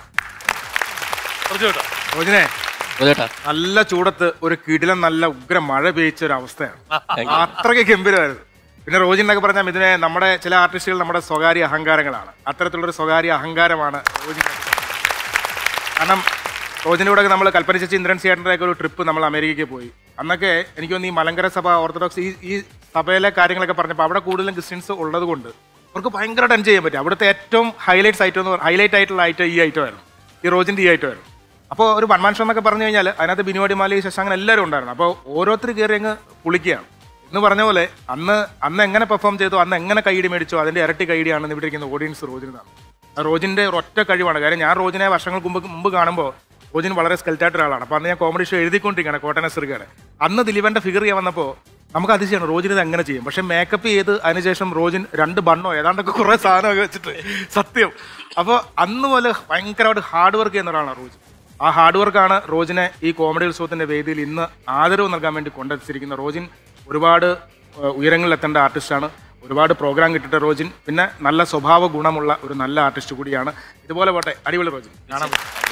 Speaker 6: റോജിനെ
Speaker 19: ചേട്ടാ
Speaker 6: നല്ല ചൂടത്ത് ഒരു കിടിലം നല്ല ഉഗ്ര മഴ പെയ്ച്ച ഒരു അവസ്ഥയാണ്
Speaker 19: Thank you.
Speaker 6: അത്രയ്ക്ക് ഗംഭീരമായിരുന്നു പിന്നെ റോജിൻ എന്നൊക്കെ പറഞ്ഞാൽ ഇതിനെ നമ്മുടെ ചില ആർട്ടിസ്റ്റുകൾ നമ്മുടെ സ്വകാര്യ അഹങ്കാരങ്ങളാണ് അത്തരത്തിലുള്ളൊരു സ്വകാര്യ അഹങ്കാരമാണ് റോജിൻ കാരണം റോജിൻ്റെ കൂടെ നമ്മൾ കൽപ്പന ചേച്ചി ഇന്ദ്രൻ സിയാട്ടിൻ്റെ ഒക്കെ ഒരു ട്രിപ്പ് നമ്മൾ അമേരിക്കയ്ക്ക് പോയി അന്നൊക്കെ എനിക്ക് തോന്നുന്നു ഈ മലങ്കര സഭ ഓർത്തഡോക്സ് ഈ ഈ സഭയിലെ കാര്യങ്ങളൊക്കെ പറഞ്ഞപ്പോൾ അവിടെ കൂടുതലും ക്രിസ്ത്യൻസ് ഉള്ളത് കൊണ്ട് അവർക്ക് ഭയങ്കരമായിട്ട് എൻജോയ് ചെയ്യാൻ പറ്റും അവിടുത്തെ ഏറ്റവും ഹൈലൈറ്റ്സ് ഐറ്റം എന്ന് ഹൈലൈറ്റ് ആയിട്ടുള്ള ഐറ്റം ഈ ഐറ്റം ആയിരുന്നു ഈ റോജിൻ്റെ ഈ ഐറ്റം ആയിരുന്നു അപ്പോൾ ഒരു വൺമാൻ ഷോ എന്നൊക്കെ പറഞ്ഞു കഴിഞ്ഞാൽ അതിനകത്ത് ബിനുവാടി മാലി ശശാങ്കൻ എല്ലാവരും ഉണ്ടായിരുന്നു അപ്പോൾ ഓരോരുത്തർ കയറി അങ്ങ് പുളിക്കുകയാണ് എന്ന് പറഞ്ഞ പോലെ അന്ന് അന്ന് എങ്ങനെ പെർഫോം ചെയ്തു അന്ന് എങ്ങനെ കൈയിടി മേടിച്ചോ അതിന്റെ ഇരട്ടി കൈയിടിയാണ് ഇവിടെ ഇരിക്കുന്ന ഓഡിയൻസ് റോജിനാണ് ആ റോജിന്റെ ഒരൊറ്റ കഴിവാണ് കാര്യം ഞാൻ റോജിനെ വർഷങ്ങൾക്ക് മുമ്പ് മുമ്പ് കാണുമ്പോൾ റോജിൻ വളരെ സ്കെൽറ്റായിട്ട് ഒരാളാണ് അപ്പോൾ അന്ന് ഞാൻ കോമഡി ഷോ എഴുതിക്കൊണ്ടിരിക്കുകയാണ് കോട്ടന സിറുകാട് അന്ന് ദിലീപന്റെ ഫിഗർ ചെയ്യാൻ വന്നപ്പോൾ നമുക്ക് അതിശയമാണ് റോജിന് ഇത് എങ്ങനെ ചെയ്യും പക്ഷെ മേക്കപ്പ് ചെയ്ത് അതിനുശേഷം റോജിൻ രണ്ട് ബണ്ണോ ഏതാണ്ടൊക്കെ കുറേ സാധനമൊക്കെ വെച്ചിട്ട് സത്യം അപ്പോൾ അന്ന് പോലെ ഭയങ്കരമായിട്ട് ഹാർഡ് വർക്ക് ചെയ്യുന്ന ഒരാളാണ് റോജിൻ ആ ഹാർഡ് വർക്കാണ് റോജിനെ ഈ കോമഡി ഉത്സവത്തിന്റെ വേദിയിൽ ഇന്ന് ആദരവ് നൽകാൻ വേണ്ടി കൊണ്ടെത്തിച്ചിരിക്കുന്ന റോജിൻ ഒരുപാട് ഏഹ്, ഉയരങ്ങളിൽ എത്തേണ്ട ആർട്ടിസ്റ്റാണ് ഒരുപാട് പ്രോഗ്രാം കിട്ടിയിട്ട് റോജിൻ പിന്നെ നല്ല സ്വഭാവ ഗുണമുള്ള ഒരു നല്ല ആർട്ടിസ്റ്റ് കൂടിയാണ് ഇതുപോലെ പോട്ടെ അടിപൊളി റോജിൻ കാണാൻ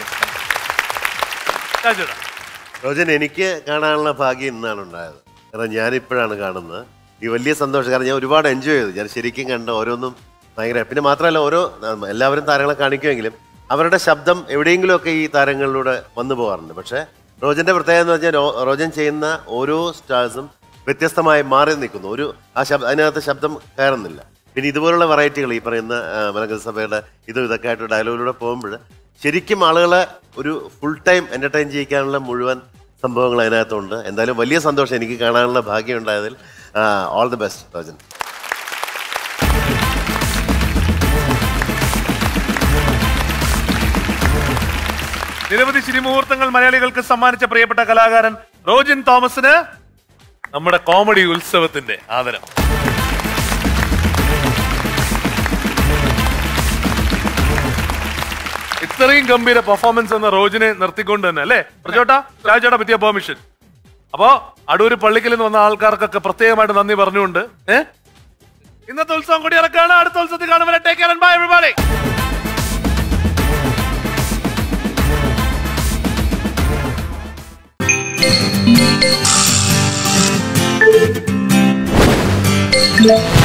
Speaker 8: റോജൻ എനിക്ക് കാണാനുള്ള ഭാഗ്യം ഇന്നാണ് ഉണ്ടായത് കാരണം ഞാനിപ്പോഴാണ് കാണുന്നത് ഈ വലിയ സന്തോഷം കാരണം ഞാൻ ഒരുപാട് എൻജോയ് ചെയ്തു ഞാൻ ശരിക്കും കണ്ട ഓരോന്നും ഭയങ്കര പിന്നെ മാത്രമല്ല ഓരോ ഉം, എല്ലാവരും താരങ്ങളെ കാണിക്കുമെങ്കിലും അവരുടെ ശബ്ദം എവിടെയെങ്കിലുമൊക്കെ ഈ താരങ്ങളിലൂടെ വന്നു പോകാറുണ്ട് പക്ഷേ റോജന്റെ പ്രത്യേകത എന്ന് പറഞ്ഞാൽ റോ- റോജൻ ചെയ്യുന്ന ഓരോ സ്റ്റാർസും വ്യത്യസ്തമായി മാറി നിൽക്കുന്നു ഒരു ആ ശബ്ദം അതിനകത്ത് ശബ്ദം കയറുന്നില്ല പിന്നെ ഇതുപോലുള്ള വെറൈറ്റികൾ ഈ പറയുന്ന മനഗത സഭയുടെ ഇതും ഇതൊക്കെ ആയിട്ട് ഡയലോഗിലൂടെ പോകുമ്പോൾ ശരിക്കും ആളുകളെ ഒരു ഫുൾ ടൈം എന്റർടൈൻ ചെയ്യിക്കാനുള്ള മുഴുവൻ സംഭവങ്ങൾ അതിനകത്തുണ്ട് എന്തായാലും വലിയ സന്തോഷം എനിക്ക് കാണാനുള്ള ഭാഗ്യം ഉണ്ടായതിൽ ഓൾ ദി ബെസ്റ്റ് റോജൻ
Speaker 1: നിരവധി ശിരിമുഹൂർത്തങ്ങൾ മലയാളികൾക്ക് സമ്മാനിച്ച പ്രിയപ്പെട്ട കലാകാരൻ റോജിൻ തോമസിന് നമ്മുടെ കോമഡി ഉത്സവത്തിന്റെ ആദരം ഇത്രയും ഗംഭീര പെർഫോമൻസ് എന്ന റോജിനെ നിർത്തിക്കൊണ്ട് തന്നെ അല്ലേ പ്രജോട്ടാ രാജേട്ടാ പറ്റിയ പെർമിഷൻ അപ്പോ അടൂര് പള്ളിക്കൽ നിന്ന് വന്ന ആൾക്കാർക്കൊക്കെ പ്രത്യേകമായിട്ട് നന്ദി പറഞ്ഞുകൊണ്ട് ഏ ഇന്നത്തെ ഉത്സവം കൂടി ഇറക്കാണ് അടുത്ത ഉത്സവത്തിൽ കാണുമ്പോൾ take care bye everybody
Speaker 3: Thank you.